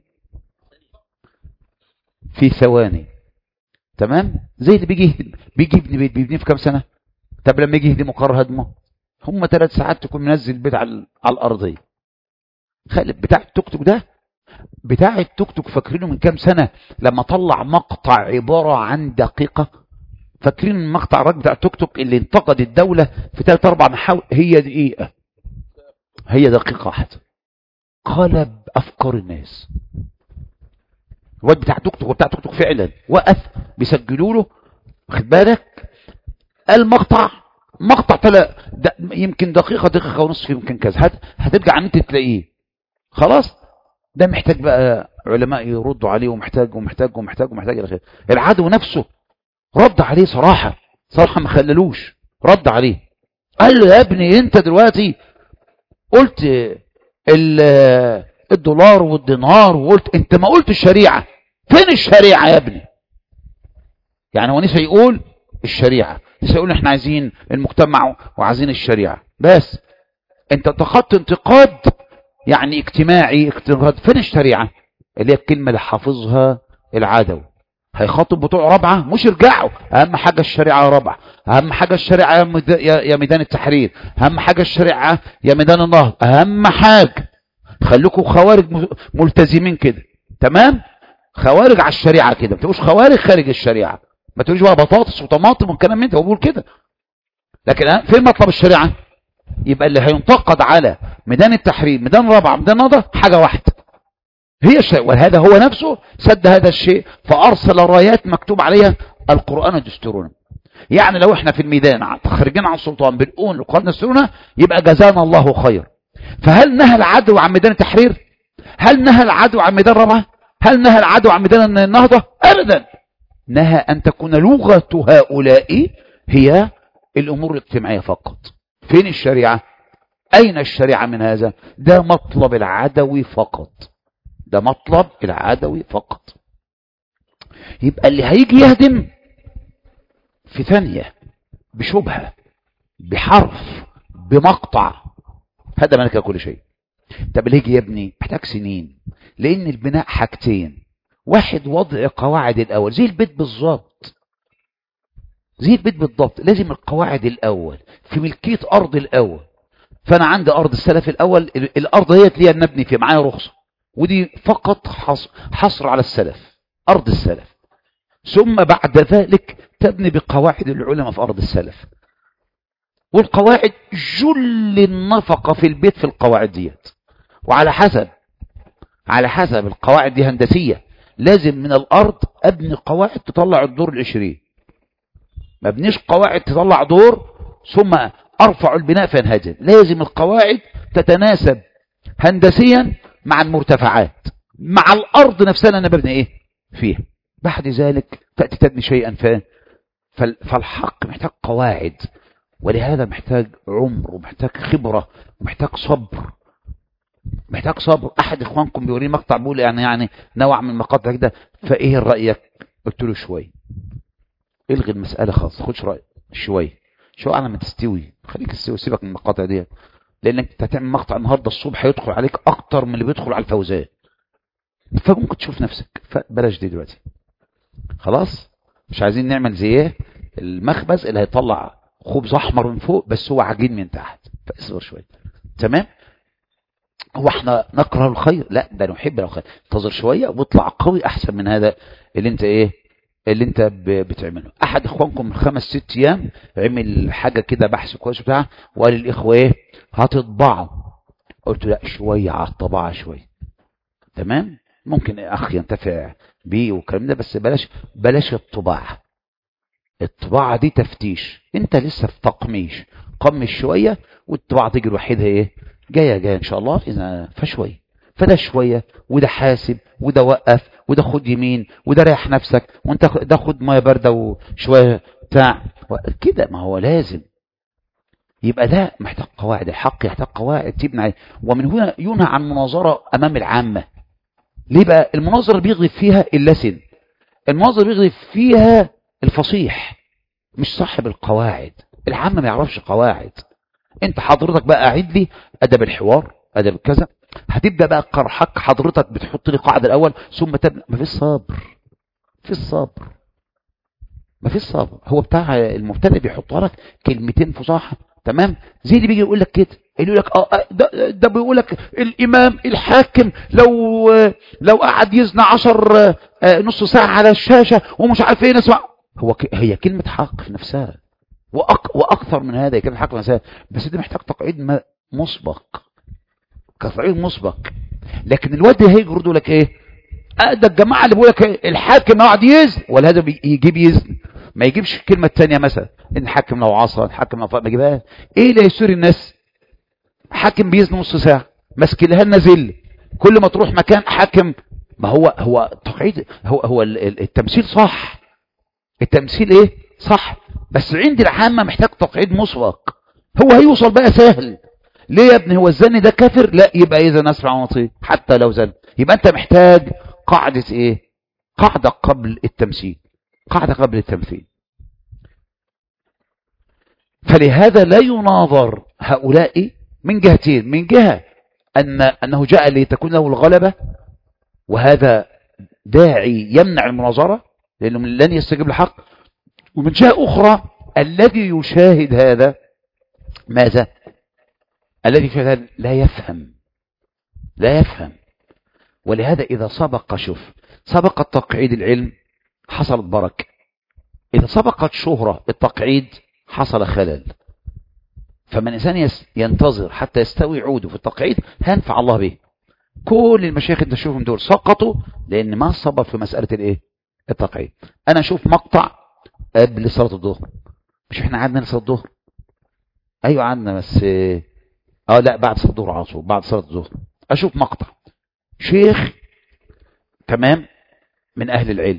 في ثواني تمام زي اللي بيجي يهدم بيجي يبني بيت بيبنيه في كام سنة طب لما يجي يهدمه قرر هدمه هم ثلاث ساعات تكون منزل البيت على على الارضيه خالد بتاع التوك توك ده بتاع التوك توك فاكرينه من كام سنه لما طلع مقطع عباره عن دقيقه فاكرين المقطع الراجل بتاع التوك توك اللي انتقد الدوله في ثلاث اربع محاور هي دقيقه هي دقيقه واحده قلب افكار الناس الواد بتاع توك توك وبتاع توك توك فعلا وقف بيسجلوا له واخد بالك المقطع مقطع تلا ده يمكن دقيقة دقيقة ونصف يمكن كذا هت هترجع ان انت تلاقيه خلاص ده محتاج بقى علماء يردوا عليه ومحتاج ومحتاج ومحتاج ومحتاج الى اخره العدو نفسه رد عليه صراحة صراحة ما خللوش رد عليه قال له يا ابني انت دلوقتي قلت الدولار والدينار وقلت انت ما قلت الشريعة فين الشريعة يا ابني يعني هو نسى يقول الشريعة نسى يقول احنا عايزين المجتمع وعايزين الشريعة بس انت اتخذت انتقاد يعني اجتماعي انتقاد فين الشريعة اللي هي الكلمة اللي حافظها العدو هيخاطب بتوع رابعة مش يرجعوا اهم حاجة الشريعة يا رابعة اهم حاجة الشريعة يا, مد... يا ميدان التحرير اهم حاجة الشريعة يا ميدان النهضة اهم حاجة خليكم خوارج ملتزمين كده تمام خوارج على الشريعة كده ما تبقوش خوارج خارج الشريعة ما تقولوش بقى بطاطس وطماطم والكلام من ده هو بيقول كده لكن فين مطلب الشريعة يبقى اللي هينتقد على ميدان التحرير ميدان رابعة ميدان نهضة حاجة واحدة هي الشيء وهذا هو نفسه سد هذا الشيء فأرسل رايات مكتوب عليها القرآن دستورنا يعني لو احنا في الميدان خارجين عن السلطان بنقول القرآن دستورنا يبقى جزانا الله خير فهل نهى العدو عن ميدان التحرير هل نهى العدو عن ميدان رابعة هل نهى العدو عن ميدان النهضة ابدا نهى ان تكون لغة هؤلاء هي الامور الاجتماعية فقط فين الشريعة اين الشريعة من هذا ده مطلب العدوي فقط ده مطلب العدوي فقط يبقى اللي هيجي يهدم في ثانية بشبهة بحرف بمقطع هذا ملك كل شيء طب اللي يجي يبني محتاج سنين لان البناء حاجتين واحد وضع قواعد الاول زي البيت بالظبط زي البيت بالضبط لازم القواعد الاول في ملكيه ارض الاول فانا عندي ارض السلف الاول الارض هي اللي نبني فيها معايا رخصه ودي فقط حصر على السلف ارض السلف ثم بعد ذلك تبني بقواعد العلماء في ارض السلف والقواعد جل النفقه في البيت في القواعد ديت وعلى حسب على حسب القواعد دي هندسيه لازم من الارض ابني قواعد تطلع الدور العشرين ما ابنيش قواعد تطلع دور ثم ارفع البناء فينهدم لازم القواعد تتناسب هندسيا مع المرتفعات مع الارض نفسها اللي انا ببني ايه فيها بعد ذلك تاتي تبني شيئا ف فالحق محتاج قواعد ولهذا محتاج عمر ومحتاج خبره ومحتاج صبر محتاج صبر احد اخوانكم بيوريني مقطع بيقول يعني يعني نوع من المقاطع كده فايه رايك قلت له شويه الغي المساله خالص خدش رايك شويه شو على ما تستوي خليك تستوي سيبك من المقاطع دي لانك انت هتعمل مقطع النهارده الصبح هيدخل عليك اكتر من اللي بيدخل على الفوزان فممكن تشوف نفسك فبلاش دي دلوقتي خلاص مش عايزين نعمل زي ايه المخبز اللي هيطلع خبز احمر من فوق بس هو عجين من تحت فاصبر شويه تمام هو احنا نكره الخير لا ده نحب الخير انتظر شويه واطلع قوي احسن من هذا اللي انت ايه اللي انت بتعمله احد اخوانكم من خمس ست ايام عمل حاجه كده بحث كويس بتاع وقال للاخوه ايه هتطبعوا قلت لا شويه على الطباعه شويه تمام ممكن اخ ينتفع بيه والكلام ده بس بلاش بلاش الطباعه الطباعه دي تفتيش انت لسه في تقميش قمش شويه والطباعه تيجي لوحدها ايه جايه جايه ان شاء الله اذا فشويه فده شويه وده حاسب وده وقف وده خد يمين وده ريح نفسك وانت ده خد ميه بارده وشويه بتاع كده ما هو لازم يبقى ده محتاج قواعد الحق يحتاج قواعد تبني عليه ومن هنا ينهى عن مناظره امام العامه ليه بقى المناظره بيغضب فيها اللسن المناظره بيغضب فيها الفصيح مش صاحب القواعد العامه ما يعرفش قواعد انت حضرتك بقى قاعد لي ادب الحوار ادب كذا هتبدا بقى قرحك حضرتك بتحط لي قاعده الاول ثم تبدا ما فيش صبر في الصبر ما فيش صبر هو بتاع المبتدئ بيحط لك كلمتين فصاحه تمام زي اللي بيجي يقول لك كده اللي يقول لك اه آه، ده, ده بيقول لك الامام الحاكم لو آه، لو قعد يزنى عشر آه، آه، نص ساعه على الشاشه ومش عارف ايه نسمع هو ك- هي كلمه حق في نفسها وأك واكثر من هذا هي كلمه حق في نفسها بس دي محتاج تقعيد م- مسبق تقعيد مسبق لكن الواد ده هيجي يرد لك ايه آه، ده الجماعه اللي بيقول لك إيه؟ الحاكم قاعد يزن ولا هذا بي- يجيب يزن ما يجيبش الكلمه الثانيه مثلا ان الحاكم لو عصى الحاكم لو فاق ما يجيبهاش ايه اللي يسر الناس حاكم بيزن نص ساعه ماسك لها النزل كل ما تروح مكان حاكم ما هو هو تقعيد هو هو ال- ال- التمثيل صح التمثيل ايه صح بس عند العامه محتاج تقعيد مسبق هو هيوصل بقى سهل ليه يا ابني هو الزن ده كافر لا يبقى اذا نسمع ونطيع حتى لو زن يبقى انت محتاج قاعده ايه قاعده قبل التمثيل قاعده قبل التمثيل فلهذا لا يناظر هؤلاء من جهتين من جهة أن أنه جاء لتكون له الغلبة وهذا داعي يمنع المناظرة لأنه لن يستجيب الحق ومن جهة أخرى الذي يشاهد هذا ماذا الذي يشاهد هذا لا يفهم لا يفهم ولهذا إذا سبق شوف سبق تقعيد العلم حصلت بركة إذا سبقت شهرة التقعيد حصل خلل فمن الإنسان يس- ينتظر حتى يستوي عوده في التقعيد هينفع الله به كل المشايخ اللي تشوفهم دول سقطوا لأن ما صبر في مسألة الإيه التقعيد أنا أشوف مقطع قبل صلاة الظهر مش إحنا قعدنا لصلاة الظهر أيوة قعدنا بس اه لا بعد صلاة الظهر على طول بعد صلاة الظهر أشوف مقطع شيخ تمام من أهل العلم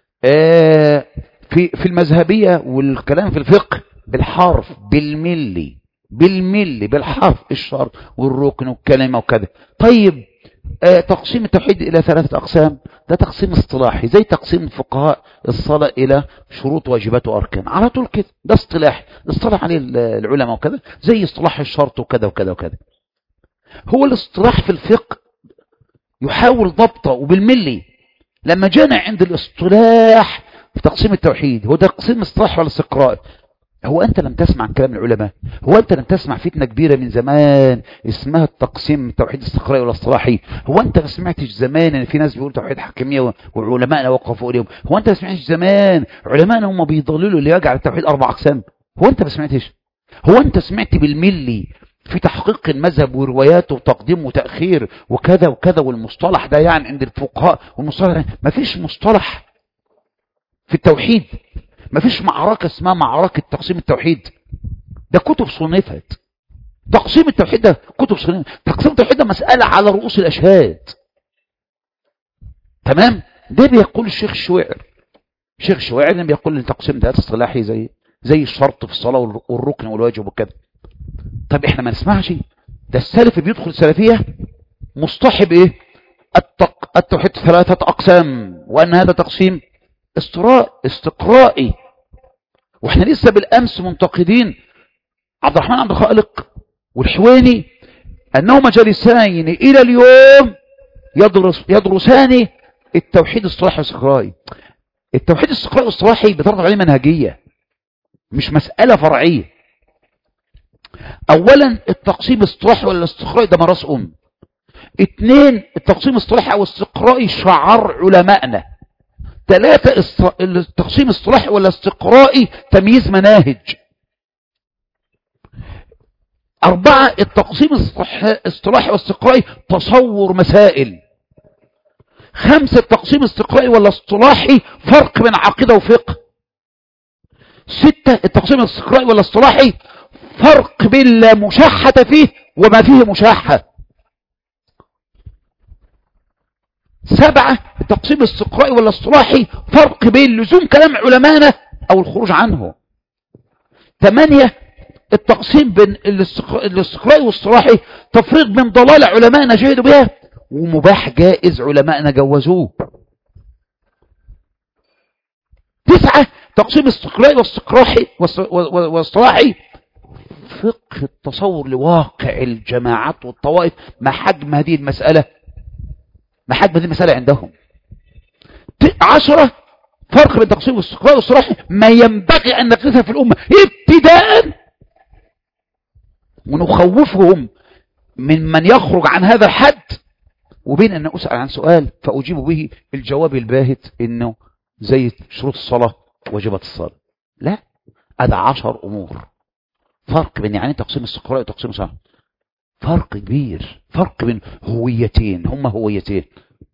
آه في في المذهبية والكلام في الفقه بالحرف بالملي بالملي بالحرف الشرط والركن والكلمة وكذا طيب آه تقسيم التوحيد إلى ثلاثة أقسام ده تقسيم اصطلاحي زي تقسيم الفقهاء الصلاة إلى شروط واجبات وأركان على طول كده ده اصطلاح اصطلح عليه العلماء وكذا زي اصطلاح الشرط وكذا وكذا وكذا هو الاصطلاح في الفقه يحاول ضبطه وبالملي لما جانا عند الاصطلاح في تقسيم التوحيد هو ده تقسيم اصطلاح ولا استقراء هو أنت لم تسمع عن كلام العلماء هو أنت لم تسمع فتنة كبيرة من زمان اسمها التقسيم التوحيد الاستقرائي ولا اصطلاحي هو أنت ما سمعتش زمان ان في ناس بيقولوا توحيد حكمية وعلماءنا وقفوا إليهم هو أنت ما سمعتش زمان علماءنا هم بيضللوا اللي يجعل التوحيد أربع أقسام هو أنت ما سمعتش هو أنت سمعت بالملي في تحقيق المذهب ورواياته وتقديم وتأخير وكذا وكذا والمصطلح ده يعني عند الفقهاء والمصطلح ده ما فيش مصطلح في التوحيد ما فيش معركة اسمها معركة تقسيم التوحيد ده كتب صنفت تقسيم التوحيد ده كتب صنفت تقسيم التوحيد ده مسألة على رؤوس الأشهاد تمام ده بيقول الشيخ الشويعر الشيخ الشويعر لما بيقول ان تقسيم ده اصطلاحي زي زي الشرط في الصلاة والركن والواجب وكذا طب احنا ما نسمعش ده السلف بيدخل السلفية مصطحب ايه التق... التوحيد ثلاثة أقسام وأن هذا تقسيم استراء استقرائي واحنا لسه بالامس منتقدين عبد الرحمن عبد الخالق والحويني انهما جالسين الى اليوم يدرس يدرسان التوحيد الاصطلاحي والاستقرائي التوحيد الاستقرائي والاصطلاحي بترتب عليه منهجيه مش مساله فرعيه اولا التقسيم الاصطلاحي ولا الاستقرائي ده مراس ام اثنين التقسيم الاصطلاحي او الاستقرائي شعار علمائنا ثلاثة التقسيم الاصطلاحي ولا استقرائي تمييز مناهج أربعة التقسيم الاصطلاحي والاستقرائي تصور مسائل خمسة التقسيم الاستقرائي ولا اصطلاحي فرق بين عقيدة وفقه ستة التقسيم الاستقرائي ولا اصطلاحي فرق بين لا مشاحة فيه وما فيه مشاحة سبعة التقسيم الاستقرائي ولا الاصطلاحي فرق بين لزوم كلام علمائنا او الخروج عنه ثمانية التقسيم بين الاستقرائي والاصطلاحي تفريق بين ضلال علمائنا جهدوا بها ومباح جائز علمائنا جوزوه تسعة تقسيم استقرائي واستقراحي واصطلاحي فقه التصور لواقع الجماعات والطوائف ما حجم هذه المسألة ما حجم هذه المسألة عندهم عشرة فرق بين تقسيم الاستقرار والصراحة ما ينبغي أن نقيسها في الأمة ابتداء ونخوفهم من من يخرج عن هذا الحد وبين أن أسأل عن سؤال فأجيب به الجواب الباهت إنه زي شروط الصلاة واجبات الصلاة لا هذا عشر أمور فرق بين يعني تقسيم استقراء وتقسيم الصلاة فرق كبير فرق بين هويتين هما هويتين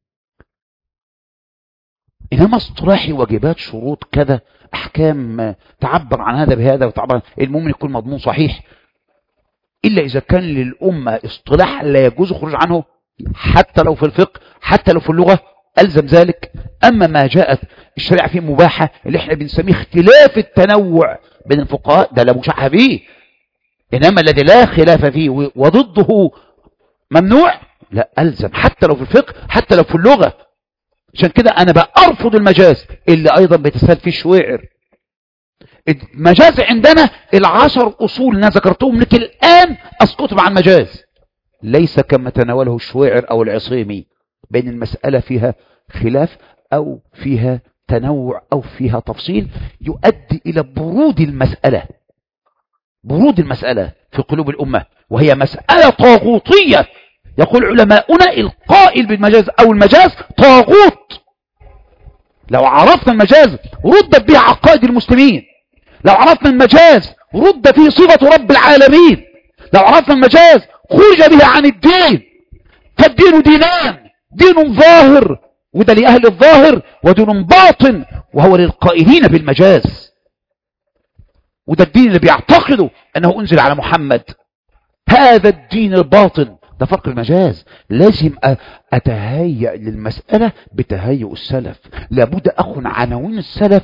إنما اصطلاحي واجبات شروط كذا أحكام تعبر عن هذا بهذا وتعبر عن المؤمن يكون مضمون صحيح إلا إذا كان للأمة اصطلاح لا يجوز الخروج عنه حتى لو في الفقه حتى لو في اللغة ألزم ذلك أما ما جاءت الشريعة فيه مباحة اللي احنا بنسميه اختلاف التنوع بين الفقهاء ده لا مشاحة فيه إنما الذي لا خلاف فيه وضده ممنوع لا ألزم حتى لو في الفقه حتى لو في اللغة عشان كده أنا بقى أرفض المجاز اللي أيضا بيتسال فيه الشويعر المجاز عندنا العشر أصول اللي أنا ذكرتهم لك الآن أسقطهم عن المجاز ليس كما تناوله الشويعر أو العصيمي بين المسألة فيها خلاف أو فيها تنوع أو فيها تفصيل يؤدي إلى برود المسألة برود المسألة في قلوب الأمة وهي مسألة طاغوطية يقول علماؤنا القائل بالمجاز أو المجاز طاغوت لو عرفنا المجاز ردت به عقائد المسلمين لو عرفنا المجاز رد فيه صفة رب العالمين لو عرفنا المجاز خرج به عن الدين فالدين دينان دين ظاهر وده لأهل الظاهر ودين باطن وهو للقائلين بالمجاز وده الدين اللي بيعتقدوا أنه أنزل على محمد هذا الدين الباطن ده فرق المجاز لازم أتهيأ للمسألة بتهيؤ السلف لابد أخن عناوين السلف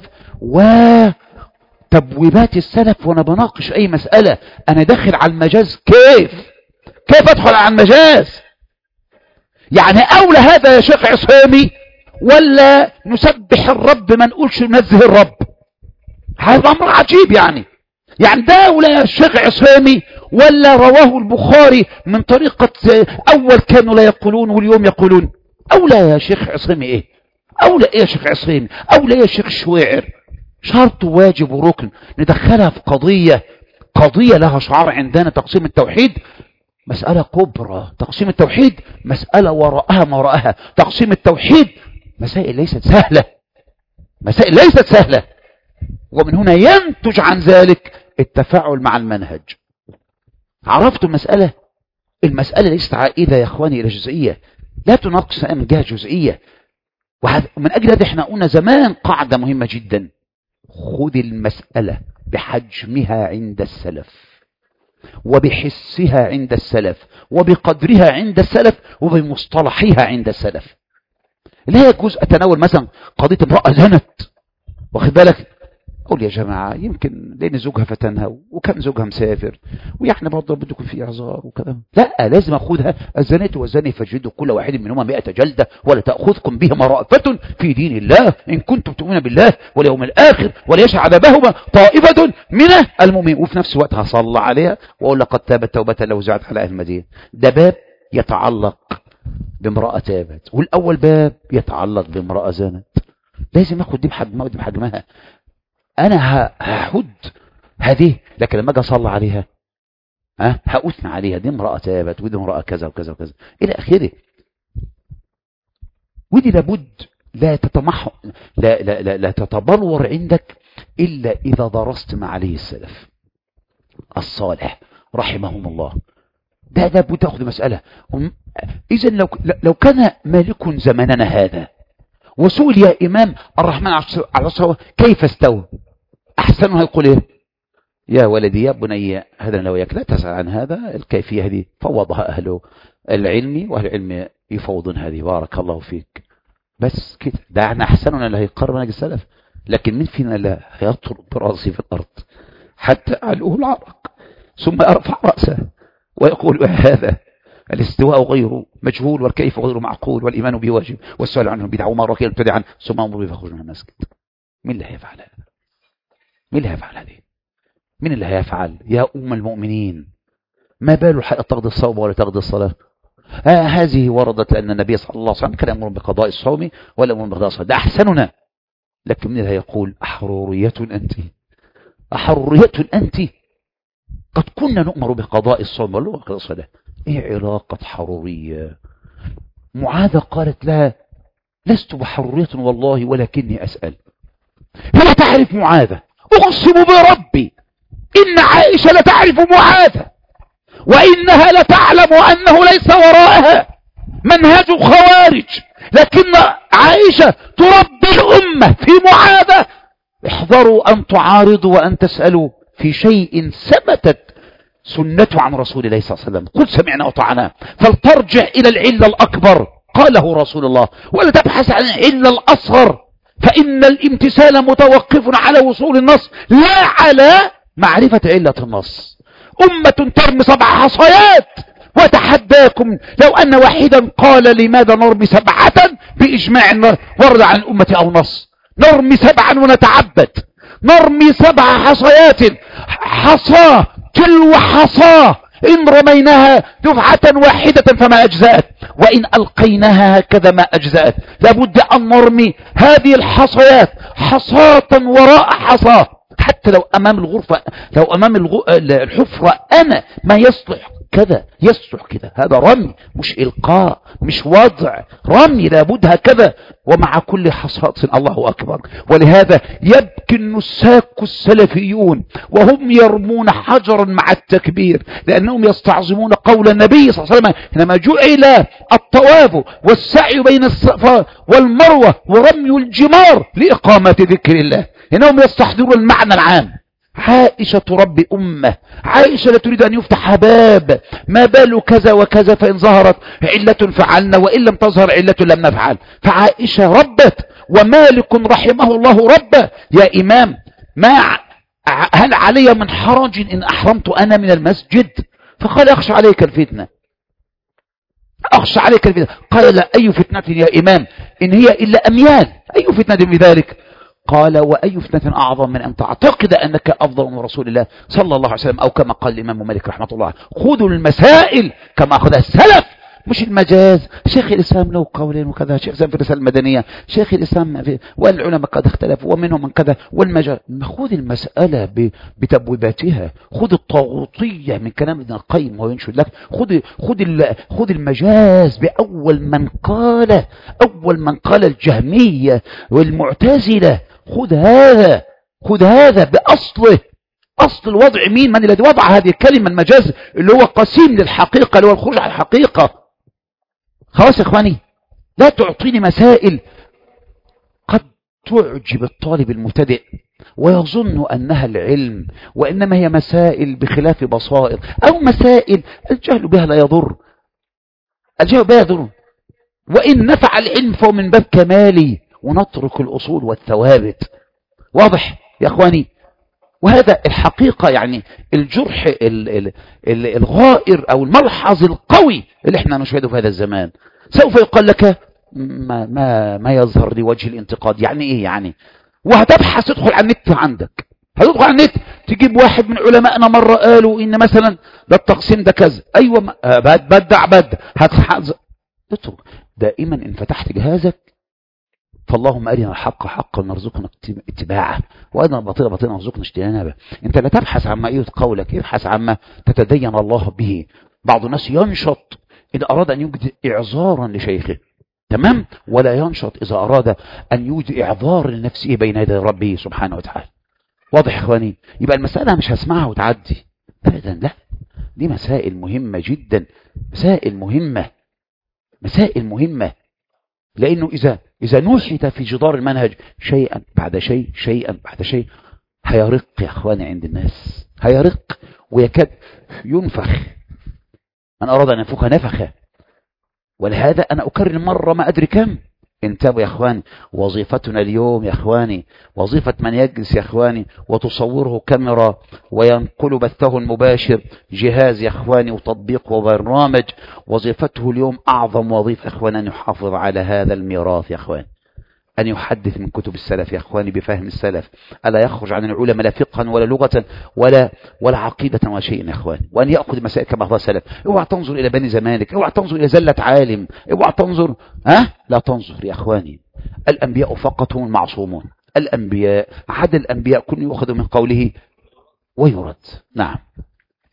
وتبويبات السلف وأنا بناقش أي مسألة أنا داخل على المجاز كيف كيف أدخل على المجاز يعني أولى هذا يا شيخ عصامي ولا نسبح الرب ما نقولش ننزه الرب هذا أمر عجيب يعني يعني ده أولى يا شيخ عصامي ولا رواه البخاري من طريقة أول كانوا لا يقولون واليوم يقولون أولى يا شيخ عصامي إيه أولى إيه يا شيخ عصامي أولى إيه يا شيخ شويعر شرط واجب وركن ندخلها في قضية قضية لها شعار عندنا تقسيم التوحيد مسألة كبرى تقسيم التوحيد مسألة وراءها ما وراءها تقسيم التوحيد مسائل ليست سهلة مسائل ليست سهلة ومن هنا ينتج عن ذلك التفاعل مع المنهج عرفتوا المسألة المسألة ليست عائدة يا اخواني الى جزئية لا تناقش من جهة جزئية ومن اجل هذا احنا قلنا زمان قاعدة مهمة جدا خذ المسألة بحجمها عند السلف وبحسها عند السلف وبقدرها عند السلف وبمصطلحها عند السلف لا يجوز أتناول مثلا قضية امرأة زنت واخد بالك أقول يا جماعة يمكن لأن زوجها فتنها وكان زوجها مسافر ويعني برضه بده يكون في إعذار وكذا لا لازم أخذها الزنات والزاني فجدوا كل واحد منهما مئة جلدة ولا تأخذكم بهما رأفة في دين الله إن كنتم تؤمنون بالله واليوم الآخر وليشع عذابهما طائفة من المؤمنين وفي نفس الوقت هصلى عليها وأقول لقد تابت توبة لو زعت على أهل المدينة ده باب يتعلق بامرأة تابت والأول باب يتعلق بامرأة زنت لازم أخذ دي بحجمها ودي بحجمها انا هحد هذه لكن لما اجي اصلي عليها ها هاثنى عليها دي امراه تابت ودي امراه كذا وكذا وكذا الى اخره ودي لابد لا تتمح لا لا لا, لا تتبلور عندك الا اذا درست ما عليه السلف الصالح رحمهم الله ده ده بتاخذ مساله اذا لو لو كان مالك زماننا هذا وسئل يا إمام الرحمن على الصوى كيف استوى أحسنها يقول إيه يا ولدي يا بني هذا لو يك لا تسأل عن هذا الكيفية هذه فوضها أهل العلم وأهل العلم يفوضون هذه بارك الله فيك بس كده ده احنا أحسننا اللي هيقرب منهج السلف لكن من فينا لا هيطرد براسي في الأرض حتى أعلوه العرق ثم أرفع رأسه ويقول هذا الاستواء غير مجهول والكيف غير معقول والإيمان به واجب والسؤال عنه بدعة وما ركيل ابتدعا ثم أمر به فخرج من المسجد مين اللي هيفعل هذا مين اللي هيفعل هذه مين اللي هيفعل يا أم المؤمنين ما بال الحق تقضي الصوم ولا تقضي الصلاة آه هذه وردت لأن النبي صلى الله عليه وسلم كان يأمر بقضاء الصوم ولا يأمر بقضاء الصلاة ده أحسننا لكن من اللي هيقول أحرورية أنت أحرورية أنت قد كنا نؤمر بقضاء الصوم والله قضاء الصلاة ايه علاقة حرورية معاذة قالت لها لست بحرورية والله ولكني أسأل هي تعرف معاذة أقسم بربي إن عائشة لتعرف معاذة وإنها لتعلم أنه ليس وراءها منهج خوارج لكن عائشة تربي الأمة في معاذة احذروا أن تعارضوا وأن تسألوا في شيء ثبتت سنته عن رسول الله صلى الله عليه وسلم قل سمعنا وطعنا فلترجع إلى العلة الأكبر قاله رسول الله ولا تبحث عن العلة الأصغر فإن الامتثال متوقف على وصول النص لا على معرفة علة النص أمة ترمي سبع حصيات وتحداكم لو أن واحدا قال لماذا نرمي سبعة بإجماع ورد عن الأمة أو نص نرمي سبعا ونتعبد نرمي سبع حصيات حصاه تلو حصاه إن رميناها دفعة واحدة فما أجزأت وإن ألقيناها هكذا ما أجزأت لابد أن نرمي هذه الحصيات حصاة وراء حصاه حتى لو أمام الغرفة لو أمام الحفرة أنا ما يصلح كذا يصلح كذا هذا رمي مش إلقاء مش وضع رمي لابد هكذا ومع كل حصاة الله أكبر ولهذا يبكي النساك السلفيون وهم يرمون حجرا مع التكبير لأنهم يستعظمون قول النبي صلى الله عليه وسلم حينما جعل الطواف والسعي بين الصفا والمروة ورمي الجمار لإقامة ذكر الله إنهم يستحضرون المعنى العام عائشة تربي أمة عائشة لا تريد أن يفتح باب ما بال كذا وكذا فإن ظهرت علة فعلنا وإن لم تظهر علة لم نفعل فعائشة ربت ومالك رحمه الله رب يا إمام ما هل علي من حرج إن أحرمت أنا من المسجد فقال أخشى عليك الفتنة أخشى عليك الفتنة قال لا أي فتنة يا إمام إن هي إلا أميال أي فتنة بذلك قال وأي فتنة أعظم من أن تعتقد أنك أفضل من رسول الله صلى الله عليه وسلم أو كما قال الإمام مالك رحمة الله خذوا المسائل كما أخذها السلف مش المجاز شيخ الإسلام له قولين وكذا شيخ الإسلام في الرسالة المدنية شيخ الإسلام في والعلماء قد اختلفوا ومنهم من كذا والمجاز خذ المسألة بتبويباتها خذ الطاغوتية من كلام ابن القيم وينشد لك خذ خذ خذ المجاز بأول من قال أول من قال الجهمية والمعتزلة خذ هذا خذ هذا بأصله أصل الوضع مين من الذي وضع هذه الكلمة المجاز اللي هو قسيم للحقيقة اللي هو الخروج على الحقيقة خلاص يا اخواني لا تعطيني مسائل قد تعجب الطالب المبتدئ ويظن أنها العلم وإنما هي مسائل بخلاف بصائر أو مسائل الجهل بها لا يضر الجهل بها يضر وإن نفع العلم فهو من باب كمالي ونترك الأصول والثوابت واضح يا أخواني وهذا الحقيقة يعني الجرح الغائر أو الملحظ القوي اللي احنا نشهده في هذا الزمان سوف يقال لك ما, ما, ما يظهر لوجه الانتقاد يعني ايه يعني وهتبحث تدخل على النت عندك هتدخل على النت تجيب واحد من علمائنا مرة قالوا ان مثلا ده التقسيم ده كذا ايوه بدع بدع هتحذر دائما ان فتحت جهازك فاللهم أرنا الحق حقا نرزقنا اتباعه وأرنا الباطل باطلا نرزقنا اجتنابه أنت لا تبحث عما يؤت قولك ابحث عما تتدين الله به بعض الناس ينشط إذا أراد أن يوجد إعذارا لشيخه تمام ولا ينشط إذا أراد أن يوجد إعذار لنفسه بين يدي ربه سبحانه وتعالى واضح إخواني يبقى المسألة مش هسمعها وتعدي أبدا لا دي مسائل مهمة جدا مسائل مهمة مسائل مهمة لأنه إذا إذا نحت في جدار المنهج شيئا بعد شيء شيئا بعد شيء هيرق يا أخواني عند الناس هيرق ويكاد ينفخ من أراد أن ينفخ نفخ ولهذا أنا أكرر مرة ما أدري كم انتبهوا يا اخواني وظيفتنا اليوم يا اخواني وظيفة من يجلس يا اخواني وتصوره كاميرا وينقل بثه المباشر جهاز يا اخواني وتطبيق وبرنامج وظيفته اليوم اعظم وظيفة اخواني ان يحافظ على هذا الميراث يا اخواني أن يحدث من كتب السلف يا أخواني بفهم السلف ألا يخرج عن العلماء لا فقها ولا لغة ولا ولا عقيدة ولا شيء يا أخواني وأن يأخذ مسائل كما هو السلف اوعى تنظر إلى بني زمانك اوعى تنظر إلى زلة عالم اوعى تنظر ها لا تنظر يا أخواني الأنبياء فقط هم المعصومون الأنبياء عدد الأنبياء كل يؤخذ من قوله ويرد نعم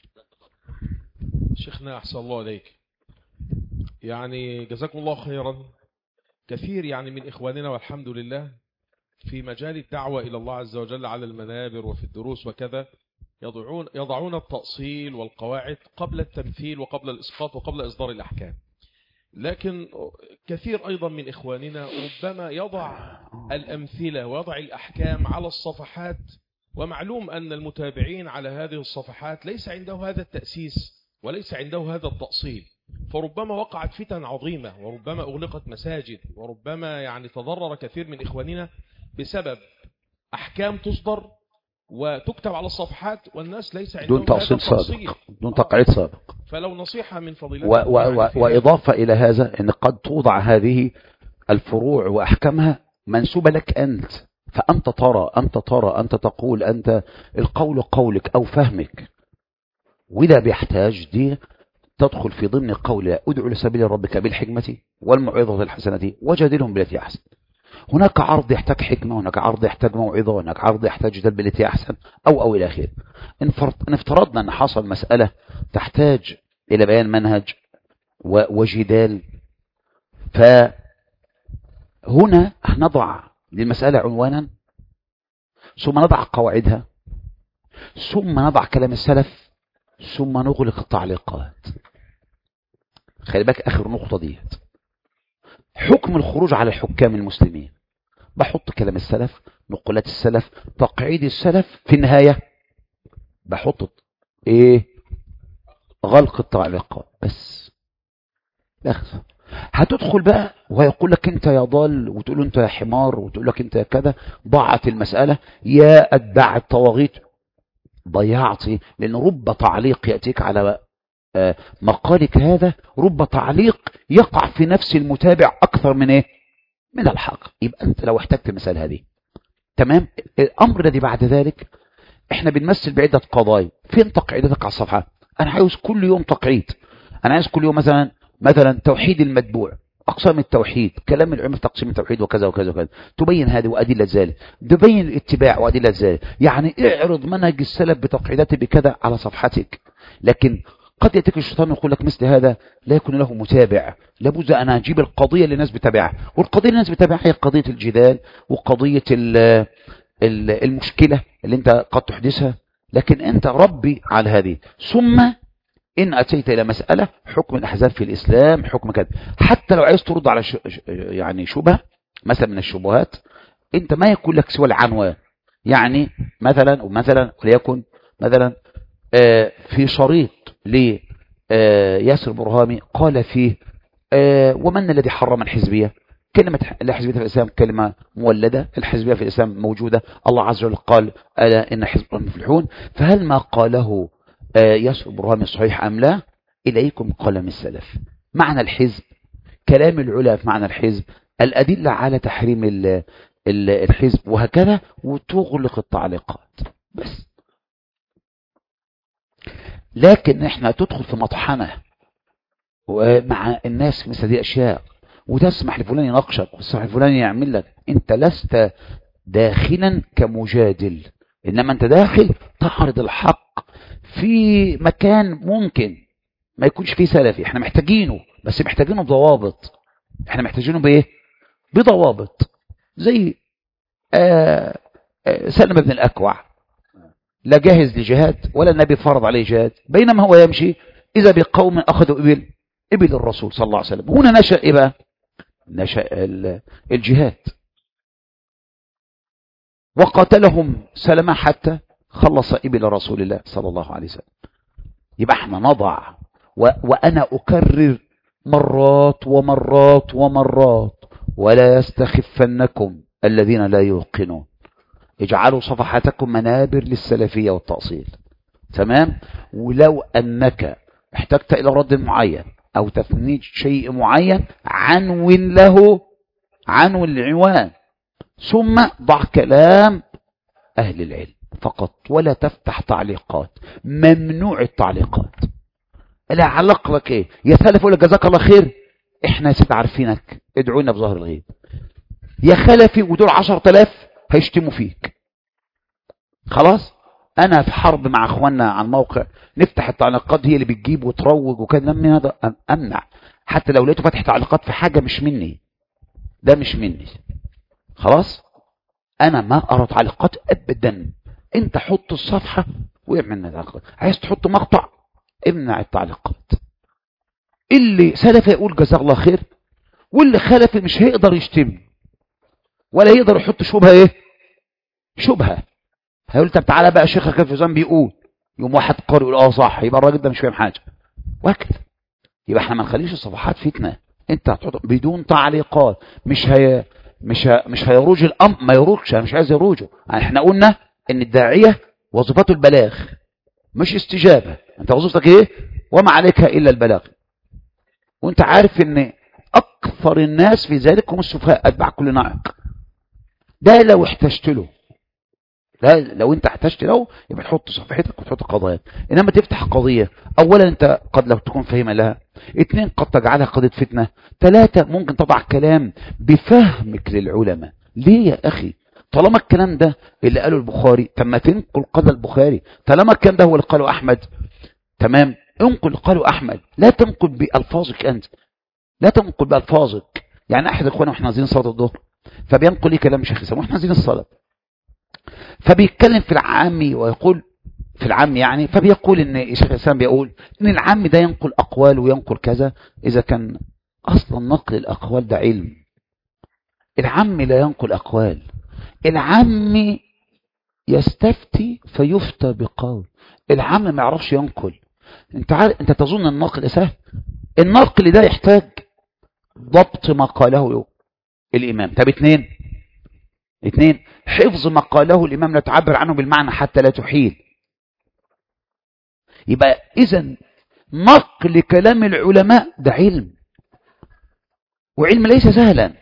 شيخنا أحسن الله عليك يعني جزاكم الله خيرا كثير يعني من إخواننا والحمد لله في مجال الدعوة إلى الله عز وجل على المنابر وفي الدروس وكذا يضعون, يضعون التأصيل والقواعد قبل التمثيل وقبل الإسقاط وقبل إصدار الأحكام لكن كثير أيضا من إخواننا ربما يضع الأمثلة ويضع الأحكام على الصفحات ومعلوم أن المتابعين على هذه الصفحات ليس عنده هذا التأسيس وليس عنده هذا التأصيل فربما وقعت فتن عظيمة وربما أغلقت مساجد وربما يعني تضرر كثير من إخواننا بسبب أحكام تصدر وتكتب على الصفحات والناس ليس عندهم دون تأصيل سابق دون تقعيد سابق فلو نصيحة من فضيلتك و و و وإضافة إلى هذا أن قد توضع هذه الفروع وأحكامها منسوبة لك أنت فأنت ترى أنت ترى أنت تقول أنت القول قولك أو فهمك وإذا بيحتاج دي تدخل في ضمن قول ادعو لسبيل ربك بالحكمة والموعظة الحسنة وجادلهم بالتي أحسن هناك عرض يحتاج حكمة هناك عرض يحتاج موعظة هناك عرض يحتاج جدل بالتي أحسن أو أو إلى آخره إن افترضنا أن حصل مسألة تحتاج إلى بيان منهج وجدال فهنا نضع للمسألة عنوانا ثم نضع قواعدها ثم نضع كلام السلف ثم نغلق التعليقات خلي بالك آخر نقطة ديت حكم الخروج على الحكام المسلمين بحط كلام السلف نقولات السلف تقعيد السلف في النهاية بحط ايه غلق التعليقات بس بس هتدخل بقى ويقول لك انت يا ضال وتقول له انت يا حمار وتقول لك انت يا كذا ضاعت المسألة يا أتباع الطواغيت ضيعتي لأن رب تعليق يأتيك على مقالك هذا رب تعليق يقع في نفس المتابع أكثر من إيه؟ من الحق يبقى أنت لو احتجت مثال هذه تمام الأمر الذي بعد ذلك احنا بنمثل بعدة قضايا فين تقعيدتك على الصفحة أنا عايز كل يوم تقعيد أنا عايز كل يوم مثلا مثلا توحيد المتبوع أقسام التوحيد كلام العلم في تقسيم التوحيد وكذا وكذا وكذا تبين هذه وأدلة ذلك تبين الاتباع وأدلة ذلك يعني اعرض منهج السلف بتقعيداته بكذا على صفحتك لكن قد يأتيك الشيطان ويقول لك مثل هذا لا يكون له متابع لابد أن أجيب القضية اللي الناس بتابعها والقضية اللي الناس بتابعها هي قضية الجدال وقضية المشكلة اللي انت قد تحدثها لكن انت ربي على هذه ثم إن أتيت إلى مسألة حكم الأحزاب في الإسلام حكم كذا حتى لو عايز ترد على ش... يعني شبهة مثلا من الشبهات أنت ما يكون لك سوى العنوان يعني مثلا ومثلا وليكن مثلا آه في شريط لياسر برهامي قال فيه آه ومن الذي حرم الحزبية كلمة الحزبية في الإسلام كلمة مولدة الحزبية في الإسلام موجودة الله عز وجل قال ألا إن حزب المفلحون فهل ما قاله ياسر برهامي صحيح أم لا إليكم قلم السلف معنى الحزب كلام العلا في معنى الحزب الأدلة على تحريم الحزب وهكذا وتغلق التعليقات بس لكن احنا تدخل في مطحنة مع الناس مثل دي أشياء وتسمح لفلان يناقشك وتسمح لفلان يعمل لك انت لست داخلا كمجادل إنما أنت داخل تعرض الحق في مكان ممكن ما يكونش فيه سلفي احنا محتاجينه بس محتاجينه بضوابط احنا محتاجينه بايه بضوابط زي آآ آآ سلم بن الأكوع لا جاهز لجهاد ولا النبي فرض عليه جهاد بينما هو يمشي إذا بقوم أخذوا إبل إبل الرسول صلى الله عليه وسلم هنا نشأ إيه بقى نشأ الجهاد وقاتلهم سلمة حتى خلص إبل رسول الله صلى الله عليه وسلم يبقى احنا نضع و... وأنا أكرر مرات ومرات ومرات ولا يستخفنكم الذين لا يوقنون اجعلوا صفحاتكم منابر للسلفية والتأصيل تمام ولو أنك احتجت إلى رد معين أو تفنيد شيء معين عنون له عنون العنوان ثم ضع كلام أهل العلم فقط ولا تفتح تعليقات ممنوع التعليقات لا علق لك ايه يا سلف ولا جزاك الله خير احنا يا سيد عارفينك ادعونا بظهر الغيب يا خلفي ودول عشر تلاف هيشتموا فيك خلاص انا في حرب مع اخواننا عن موقع نفتح التعليقات هي اللي بتجيب وتروج وكده لم هذا أم- امنع حتى لو لقيته فاتح تعليقات في حاجة مش مني ده مش مني خلاص انا ما ارى تعليقات ابدا انت حط الصفحة واعمل تعليقات عايز تحط مقطع امنع التعليقات اللي سلفي يقول جزاه الله خير واللي خلفي مش هيقدر يشتم ولا يقدر يحط شبهة ايه شبهة هيقول طب تعالى بقى شيخ كيف فلان بيقول يوم واحد قارئ يقول اه صح يبقى الراجل ده مش فاهم حاجة وهكذا يبقى احنا ما نخليش الصفحات فتنة انت هتحط بدون تعليقات مش هي مش ه... مش هيروج الامر ما يروجش انا مش عايز يروجه يعني احنا قلنا ان الداعية وظيفته البلاغ مش استجابة انت وظيفتك ايه وما عليك الا البلاغ وانت عارف ان اكثر الناس في ذلك هم السفهاء اتباع كل ناعق ده لو احتجت له لا لو انت احتجت له يبقى تحط صفحتك وتحط قضايا انما تفتح قضية اولا انت قد لو تكون فاهمة لها اثنين قد تجعلها قضية فتنة ثلاثة ممكن تضع كلام بفهمك للعلماء ليه يا اخي طالما الكلام ده اللي قاله البخاري طب ما تنقل قال البخاري طالما الكلام ده هو اللي قاله احمد تمام انقل قاله احمد لا تنقل بالفاظك انت لا تنقل بألفاظك يعني أحد إخوانا وإحنا نازلين صلاة الظهر فبينقل لي كلام شيخ إسلام وإحنا نازلين الصلاة فبيتكلم في العامي ويقول في العام يعني فبيقول إن شيخ الإسلام بيقول إن العام ده ينقل أقوال وينقل كذا إذا كان أصلا نقل الأقوال ده علم العام لا ينقل أقوال العام يستفتي فيفتى بقول العام ما يعرفش ينقل انت عارف انت تظن الناقل سهل النقل ده يحتاج ضبط ما قاله الإمام طب اتنين اتنين حفظ ما قاله الإمام لا تعبر عنه بالمعنى حتى لا تحيل يبقى إذا نقل كلام العلماء ده علم وعلم ليس سهلا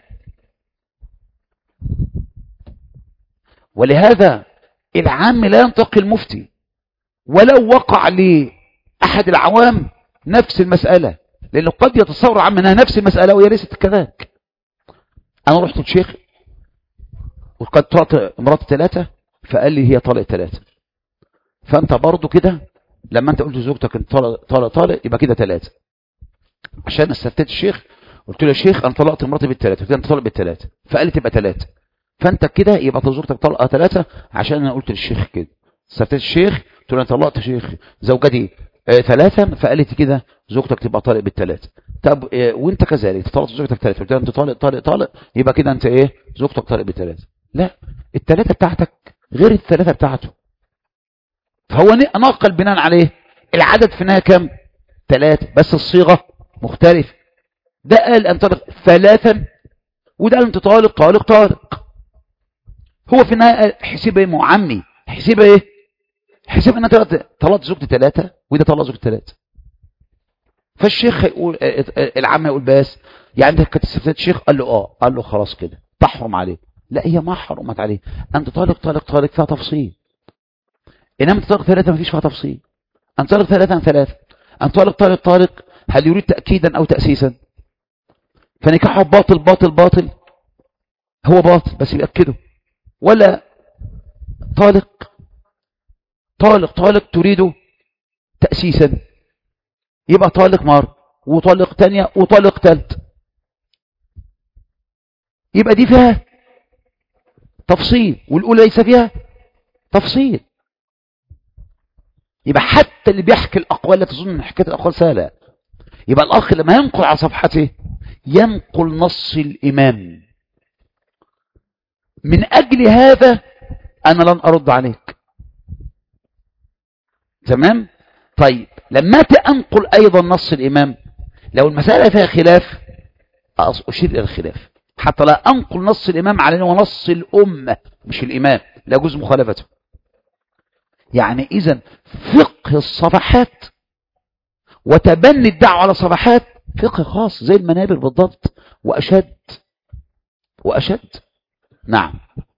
ولهذا العام لا ينطق المفتي ولو وقع لأحد العوام نفس المسألة لأنه قد يتصور عن منها نفس المسألة وهي ليست كذلك أنا رحت للشيخ وقد طلعت مرات ثلاثة فقال لي هي طالق ثلاثة فأنت برضو كده لما أنت قلت لزوجتك أنت طالق طالق طالق يبقى كده ثلاثة عشان استفتيت الشيخ قلت له يا شيخ أنا طلقت مراتي بالثلاثة قلت له أنت طالق بالثلاثة فقال لي تبقى ثلاثة فأنت كده يبقى زوجتك طلقة ثلاثة عشان أنا قلت للشيخ كده استفتيت الشيخ قلت له أنا طلقت شيخ زوجتي آه ثلاثة فقالت كده زوجتك تبقى طالق بالثلاثة طب آه وانت كذلك طلقت زوجتك ثلاثة قلت لها انت طالق طالق طالق يبقى كده انت ايه زوجتك طالق بالثلاثة لا الثلاثة بتاعتك غير الثلاثة بتاعته فهو نقل بناء عليه العدد في النهاية كام ثلاثة بس الصيغة مختلفة ده قال ان طالق ثلاثا وده قال انت طالق طالق طالق هو في النهاية حسب ايه معمي حسب ايه حسب ان طلقت زوجتي ثلاثة وده طلق زوجتي ثلاثة فالشيخ يقول العم يقول بس يعني انت كنت استفتيت الشيخ قال له اه قال له خلاص كده تحرم عليه لا هي ما حرمت عليه انت طالق طالق طالق فيها تفصيل انما انت طالق ثلاثة ما فيش فيها تفصيل انت طالق ثلاثة عن ثلاثة انت طالق طالق طالق هل يريد تأكيدا او تأسيسا فنكاحه باطل باطل باطل هو باطل بس يأكده ولا طالق طالق طالق تريد تأسيسا يبقى طالق مر وطالق تانية وطالق تالت يبقى دي فيها تفصيل والأولى ليس فيها تفصيل يبقى حتى اللي بيحكي الأقوال لا تظن ان حكاية الأقوال سهلة يبقى الأخ لما ينقل على صفحته ينقل نص الإمام من أجل هذا أنا لن أرد عليك تمام طيب لما تأنقل أيضا نص الإمام لو المسألة فيها خلاف أشير إلى الخلاف حتى لا أنقل نص الإمام على أنه نص الأمة مش الإمام لا يجوز مخالفته يعني إذا فقه الصفحات وتبني الدعوة على صفحات فقه خاص زي المنابر بالضبط وأشد وأشد نعم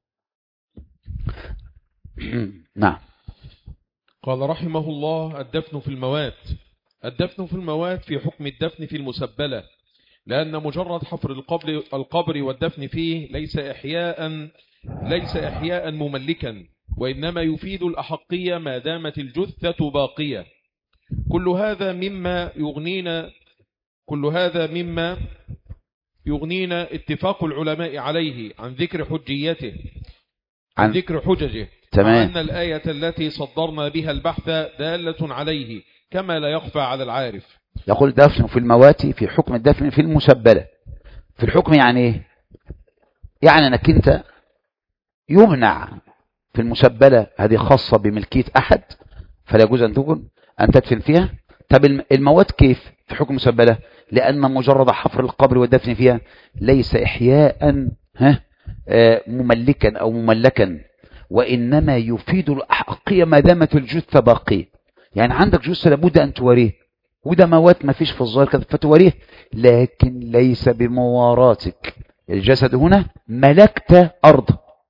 نعم قال رحمه الله الدفن في الموات الدفن في الموات في حكم الدفن في المسبلة لأن مجرد حفر القبر, القبر والدفن فيه ليس إحياء ليس إحياء مملكا وإنما يفيد الأحقية ما دامت الجثة باقية كل هذا مما يغنينا كل هذا مما يغنينا اتفاق العلماء عليه عن ذكر حجيته عن عن ذكر حججه تمام. وأن الآية التي صدرنا بها البحث دالة عليه كما لا يخفى على العارف يقول دفن في المواتي في حكم الدفن في المسبلة في الحكم يعني ايه يعني انك انت يمنع في المسبلة هذه خاصة بملكية احد فلا يجوز ان تكون ان تدفن فيها طب الم- الموات كيف في حكم مسبلة لان مجرد حفر القبر والدفن فيها ليس احياء ها آه، مملكا او مملكا وانما يفيد الاحقية ما دامت الجثة باقية يعني عندك جثة لابد ان تواريه وده موات ما فيش في الظاهر كده فتوريه لكن ليس بمواراتك الجسد هنا ملكت أرض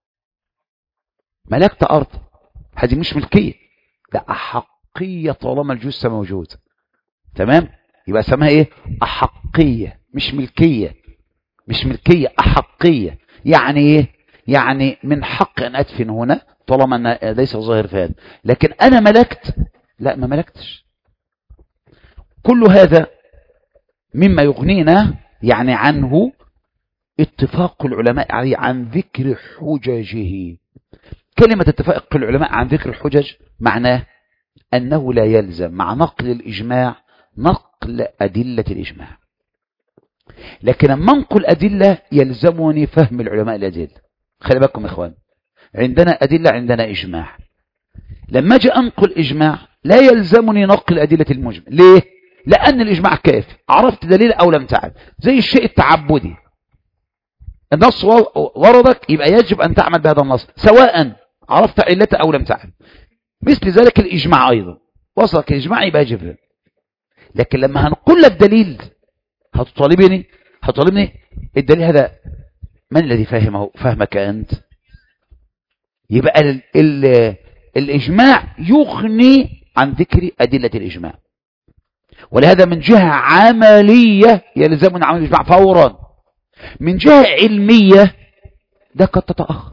ملكت أرض هذه مش ملكية ده أحقية طالما الجثة موجود تمام يبقى اسمها ايه أحقية مش ملكية مش ملكية أحقية يعني ايه يعني من حق أن أدفن هنا طالما أن ليس ظاهر في هذا لكن أنا ملكت لا ما ملكتش كل هذا مما يغنينا يعني عنه اتفاق العلماء عليه عن ذكر حججه كلمة اتفاق العلماء عن ذكر الحجج معناه أنه لا يلزم مع نقل الإجماع نقل أدلة الإجماع لكن لما انقل أدلة يلزمني فهم العلماء الأدلة خلي بالكم يا إخوان عندنا أدلة عندنا إجماع لما أجي أنقل إجماع لا يلزمني نقل أدلة المجمع ليه؟ لأن الإجماع كافي عرفت دليل أو لم تعرف زي الشيء التعبدي النص وردك يبقى يجب أن تعمل بهذا النص سواء عرفت علته أو لم تعرف مثل ذلك الإجماع أيضا وصلك الإجماع يبقى يجب لكن لما هنقول لك دليل هتطالبني هتطالبني الدليل هذا من الذي فهمه فهمك أنت يبقى ال ال الإجماع يغني عن ذكر أدلة الإجماع ولهذا من جهة عملية يلزمنا عمل الإجماع فورا من جهة علمية ده قد تتأخر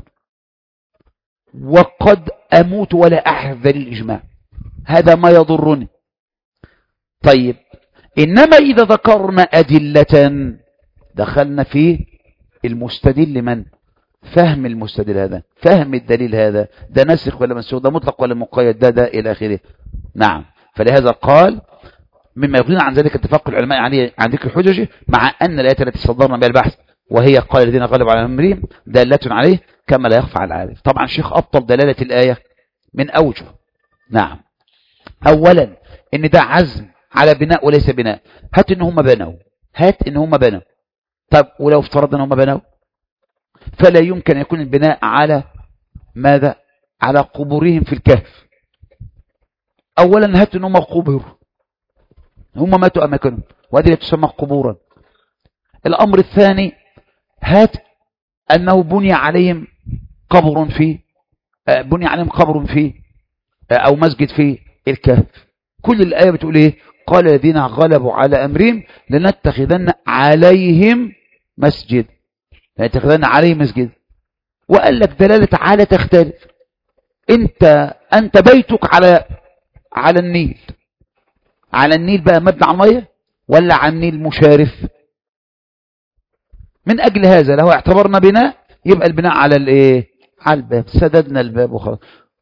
وقد أموت ولا أحذر الإجماع هذا ما يضرني طيب إنما إذا ذكرنا أدلة دخلنا في المستدل من فهم المستدل هذا فهم الدليل هذا ده نسخ ولا منسوخ ده مطلق ولا مقيد ده ده إلى آخره نعم فلهذا قال مما يغنينا عن ذلك اتفاق العلماء عليه عن ذكر حججه مع أن الآية التي صدرنا بها البحث وهي قال الذين غلبوا على أمرهم دالة عليه كما لا يخفى على العارف طبعا شيخ أبطل دلالة الآية من أوجه نعم أولا إن ده عزم على بناء وليس بناء هات إن هم بنوا هات إن هم بنوا طب ولو افترضنا إن هم بنوا فلا يمكن أن يكون البناء على ماذا على قبورهم في الكهف أولا هات إن هم قبروا هم ماتوا أماكنهم وهذه تسمى قبورا الأمر الثاني هات أنه بني عليهم قبر في بني عليهم قبر في أو مسجد في الكهف كل الآية بتقول إيه قال الذين غلبوا على أمرهم لنتخذن عليهم مسجد لنتخذن عليهم مسجد وقال لك دلالة على تختلف انت انت بيتك على على النيل على النيل بقى مبنى على الميه ولا على النيل مشارف من اجل هذا لو اعتبرنا بناء يبقى البناء على الايه على الباب سددنا الباب وخلاص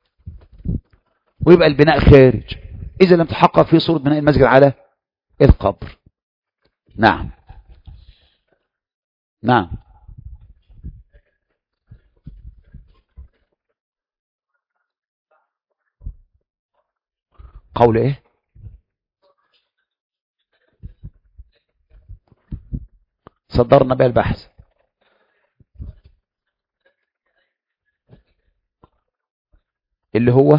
ويبقى البناء خارج اذا لم تحقق في صورة بناء المسجد على القبر نعم نعم قول ايه صدرنا بها البحث اللي هو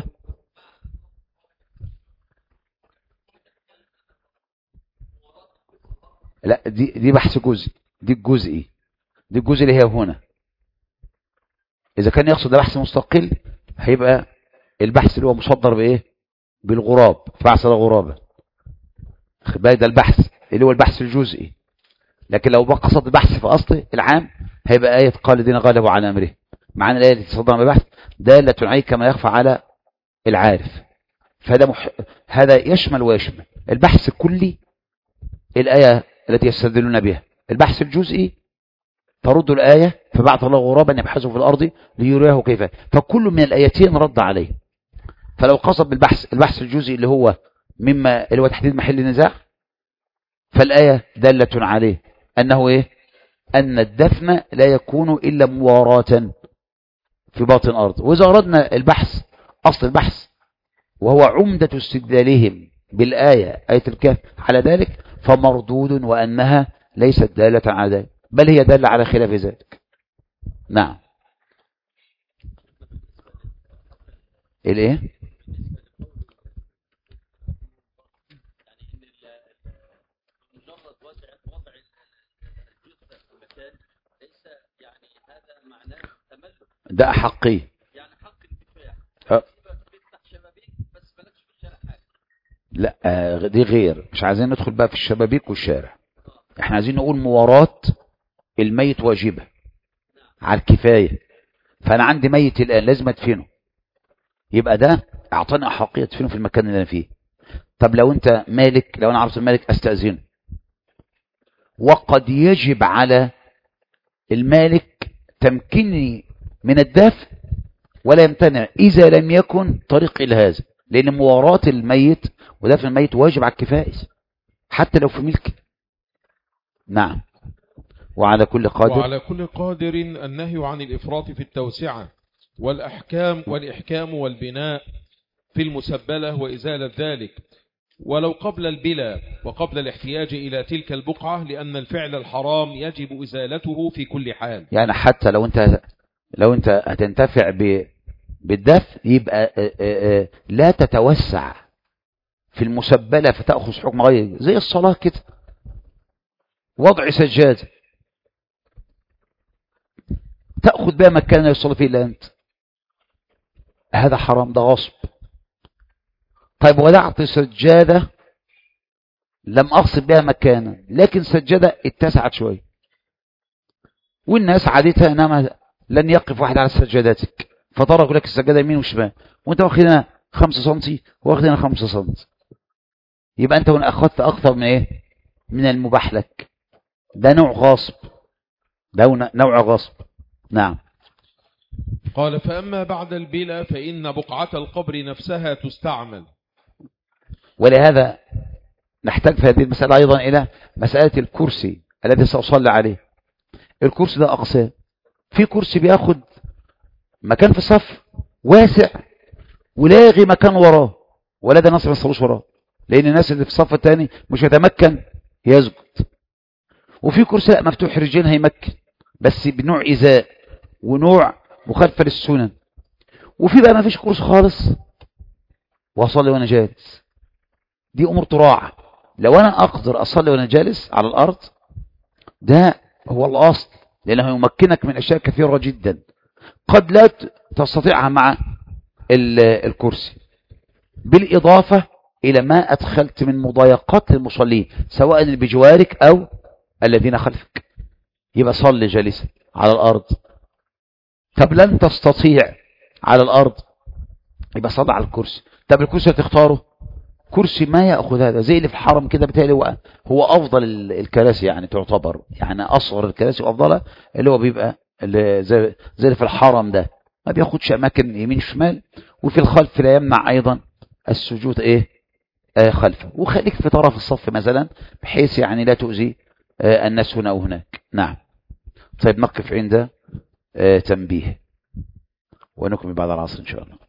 لا دي دي بحث جزء دي الجزئي دي الجزء اللي هي هنا اذا كان يقصد بحث مستقل هيبقى البحث اللي هو مصدر بايه بالغراب بحث الغرابه ده البحث اللي هو البحث الجزئي لكن لو بقى قصد البحث في أصله العام هيبقى آية قال الذين غلبوا على أمره معنى الآية التي تصدر بحث دالة عليه كما يخفى على العارف فهذا مح... هذا يشمل ويشمل البحث الكلي الآية التي يستدلون بها البحث الجزئي ترد الآية فبعث الله غرابا يبحثه في الأرض ليريه كيف فكل من الآيتين رد عليه فلو قصد بالبحث البحث الجزئي اللي هو مما اللي هو تحديد محل النزاع فالآية دالة عليه أنه إيه أن الدفن لا يكون إلا مواراة في باطن الأرض وإذا أردنا البحث أصل البحث وهو عمدة استدلالهم بالآية آية الكهف على ذلك فمردود وأنها ليست دالة على ذلك بل هي دالة على خلاف ذلك نعم الايه ده أحقية يعني حق الدفاع أه. تفتح شبابيك بس مالكش في الشارع حاجه لا آه، دي غير مش عايزين ندخل بقى في الشبابيك والشارع احنا عايزين نقول مواراة الميت واجبة على الكفاية فانا عندي ميت الان لازم ادفنه يبقى ده اعطاني احقية ادفنه في المكان اللي انا فيه طب لو انت مالك لو انا عرفت المالك استأذنه وقد يجب على المالك تمكيني من الدفن ولا يمتنع إذا لم يكن طريق إلى هذا لأن مواراة الميت ودفن الميت واجب على الكفاية حتى لو في ملك نعم وعلى كل قادر وعلى كل قادر النهي عن الإفراط في التوسعة والأحكام والإحكام والبناء في المسبلة وإزالة ذلك ولو قبل البلا وقبل الاحتياج إلى تلك البقعة لأن الفعل الحرام يجب إزالته في كل حال يعني حتى لو انت لو انت هتنتفع ب بالدفن يبقى آه، آه، آه، لا تتوسع في المسبلة فتأخذ حكم غير زي الصلاة كده وضع سجادة تأخذ بها مكان لا يصلي فيه إلا أنت هذا حرام ده غصب طيب وضعت سجادة لم أقصد بها مكانا لكن سجادة اتسعت شوية والناس عادتها انما لن يقف واحد على سجاداتك فترك لك السجادة يمين وشمال وانت واخد هنا 5 سم واخد هنا 5 سم يبقى انت هنا اخذت اكثر من ايه من المباح لك ده نوع غصب ده نوع غصب نعم قال فأما بعد البلا فإن بقعة القبر نفسها تستعمل ولهذا نحتاج في هذه المسألة أيضا إلى مسألة الكرسي الذي سأصلي عليه الكرسي ده أقسام في كرسي بياخد مكان في الصف واسع ولاغي مكان وراه ولا ده ناس ما يصلوش وراه لأن الناس اللي في الصف الثاني مش هيتمكن يسجد وفي كرسي لا مفتوح رجلين هيمكن بس بنوع إزاء ونوع مخالفة للسنن وفي بقى ما فيش كرسي خالص واصلي وانا جالس دي امور تراعى لو انا اقدر اصلي وانا جالس على الارض ده هو الاصل لانه يمكنك من اشياء كثيرة جدا قد لا تستطيعها مع الكرسي بالاضافة الى ما ادخلت من مضايقات للمصلين سواء اللي بجوارك او الذين خلفك يبقى صلي جالسا على الارض طب لن تستطيع على الارض يبقى صلي على الكرسي طب الكرسي هتختاره كرسي ما يأخذ هذا زي اللي في الحرم كده بتهيألي هو هو أفضل الكراسي يعني تعتبر يعني أصغر الكراسي وأفضلها اللي هو بيبقى اللي زي, زي اللي في الحرم ده ما بياخدش أماكن يمين شمال وفي الخلف لا يمنع أيضا السجود إيه آه خلفه وخليك في طرف الصف مثلا بحيث يعني لا تؤذي آه الناس هنا وهناك نعم طيب نقف عند آه تنبيه ونكمل بعد العصر إن شاء الله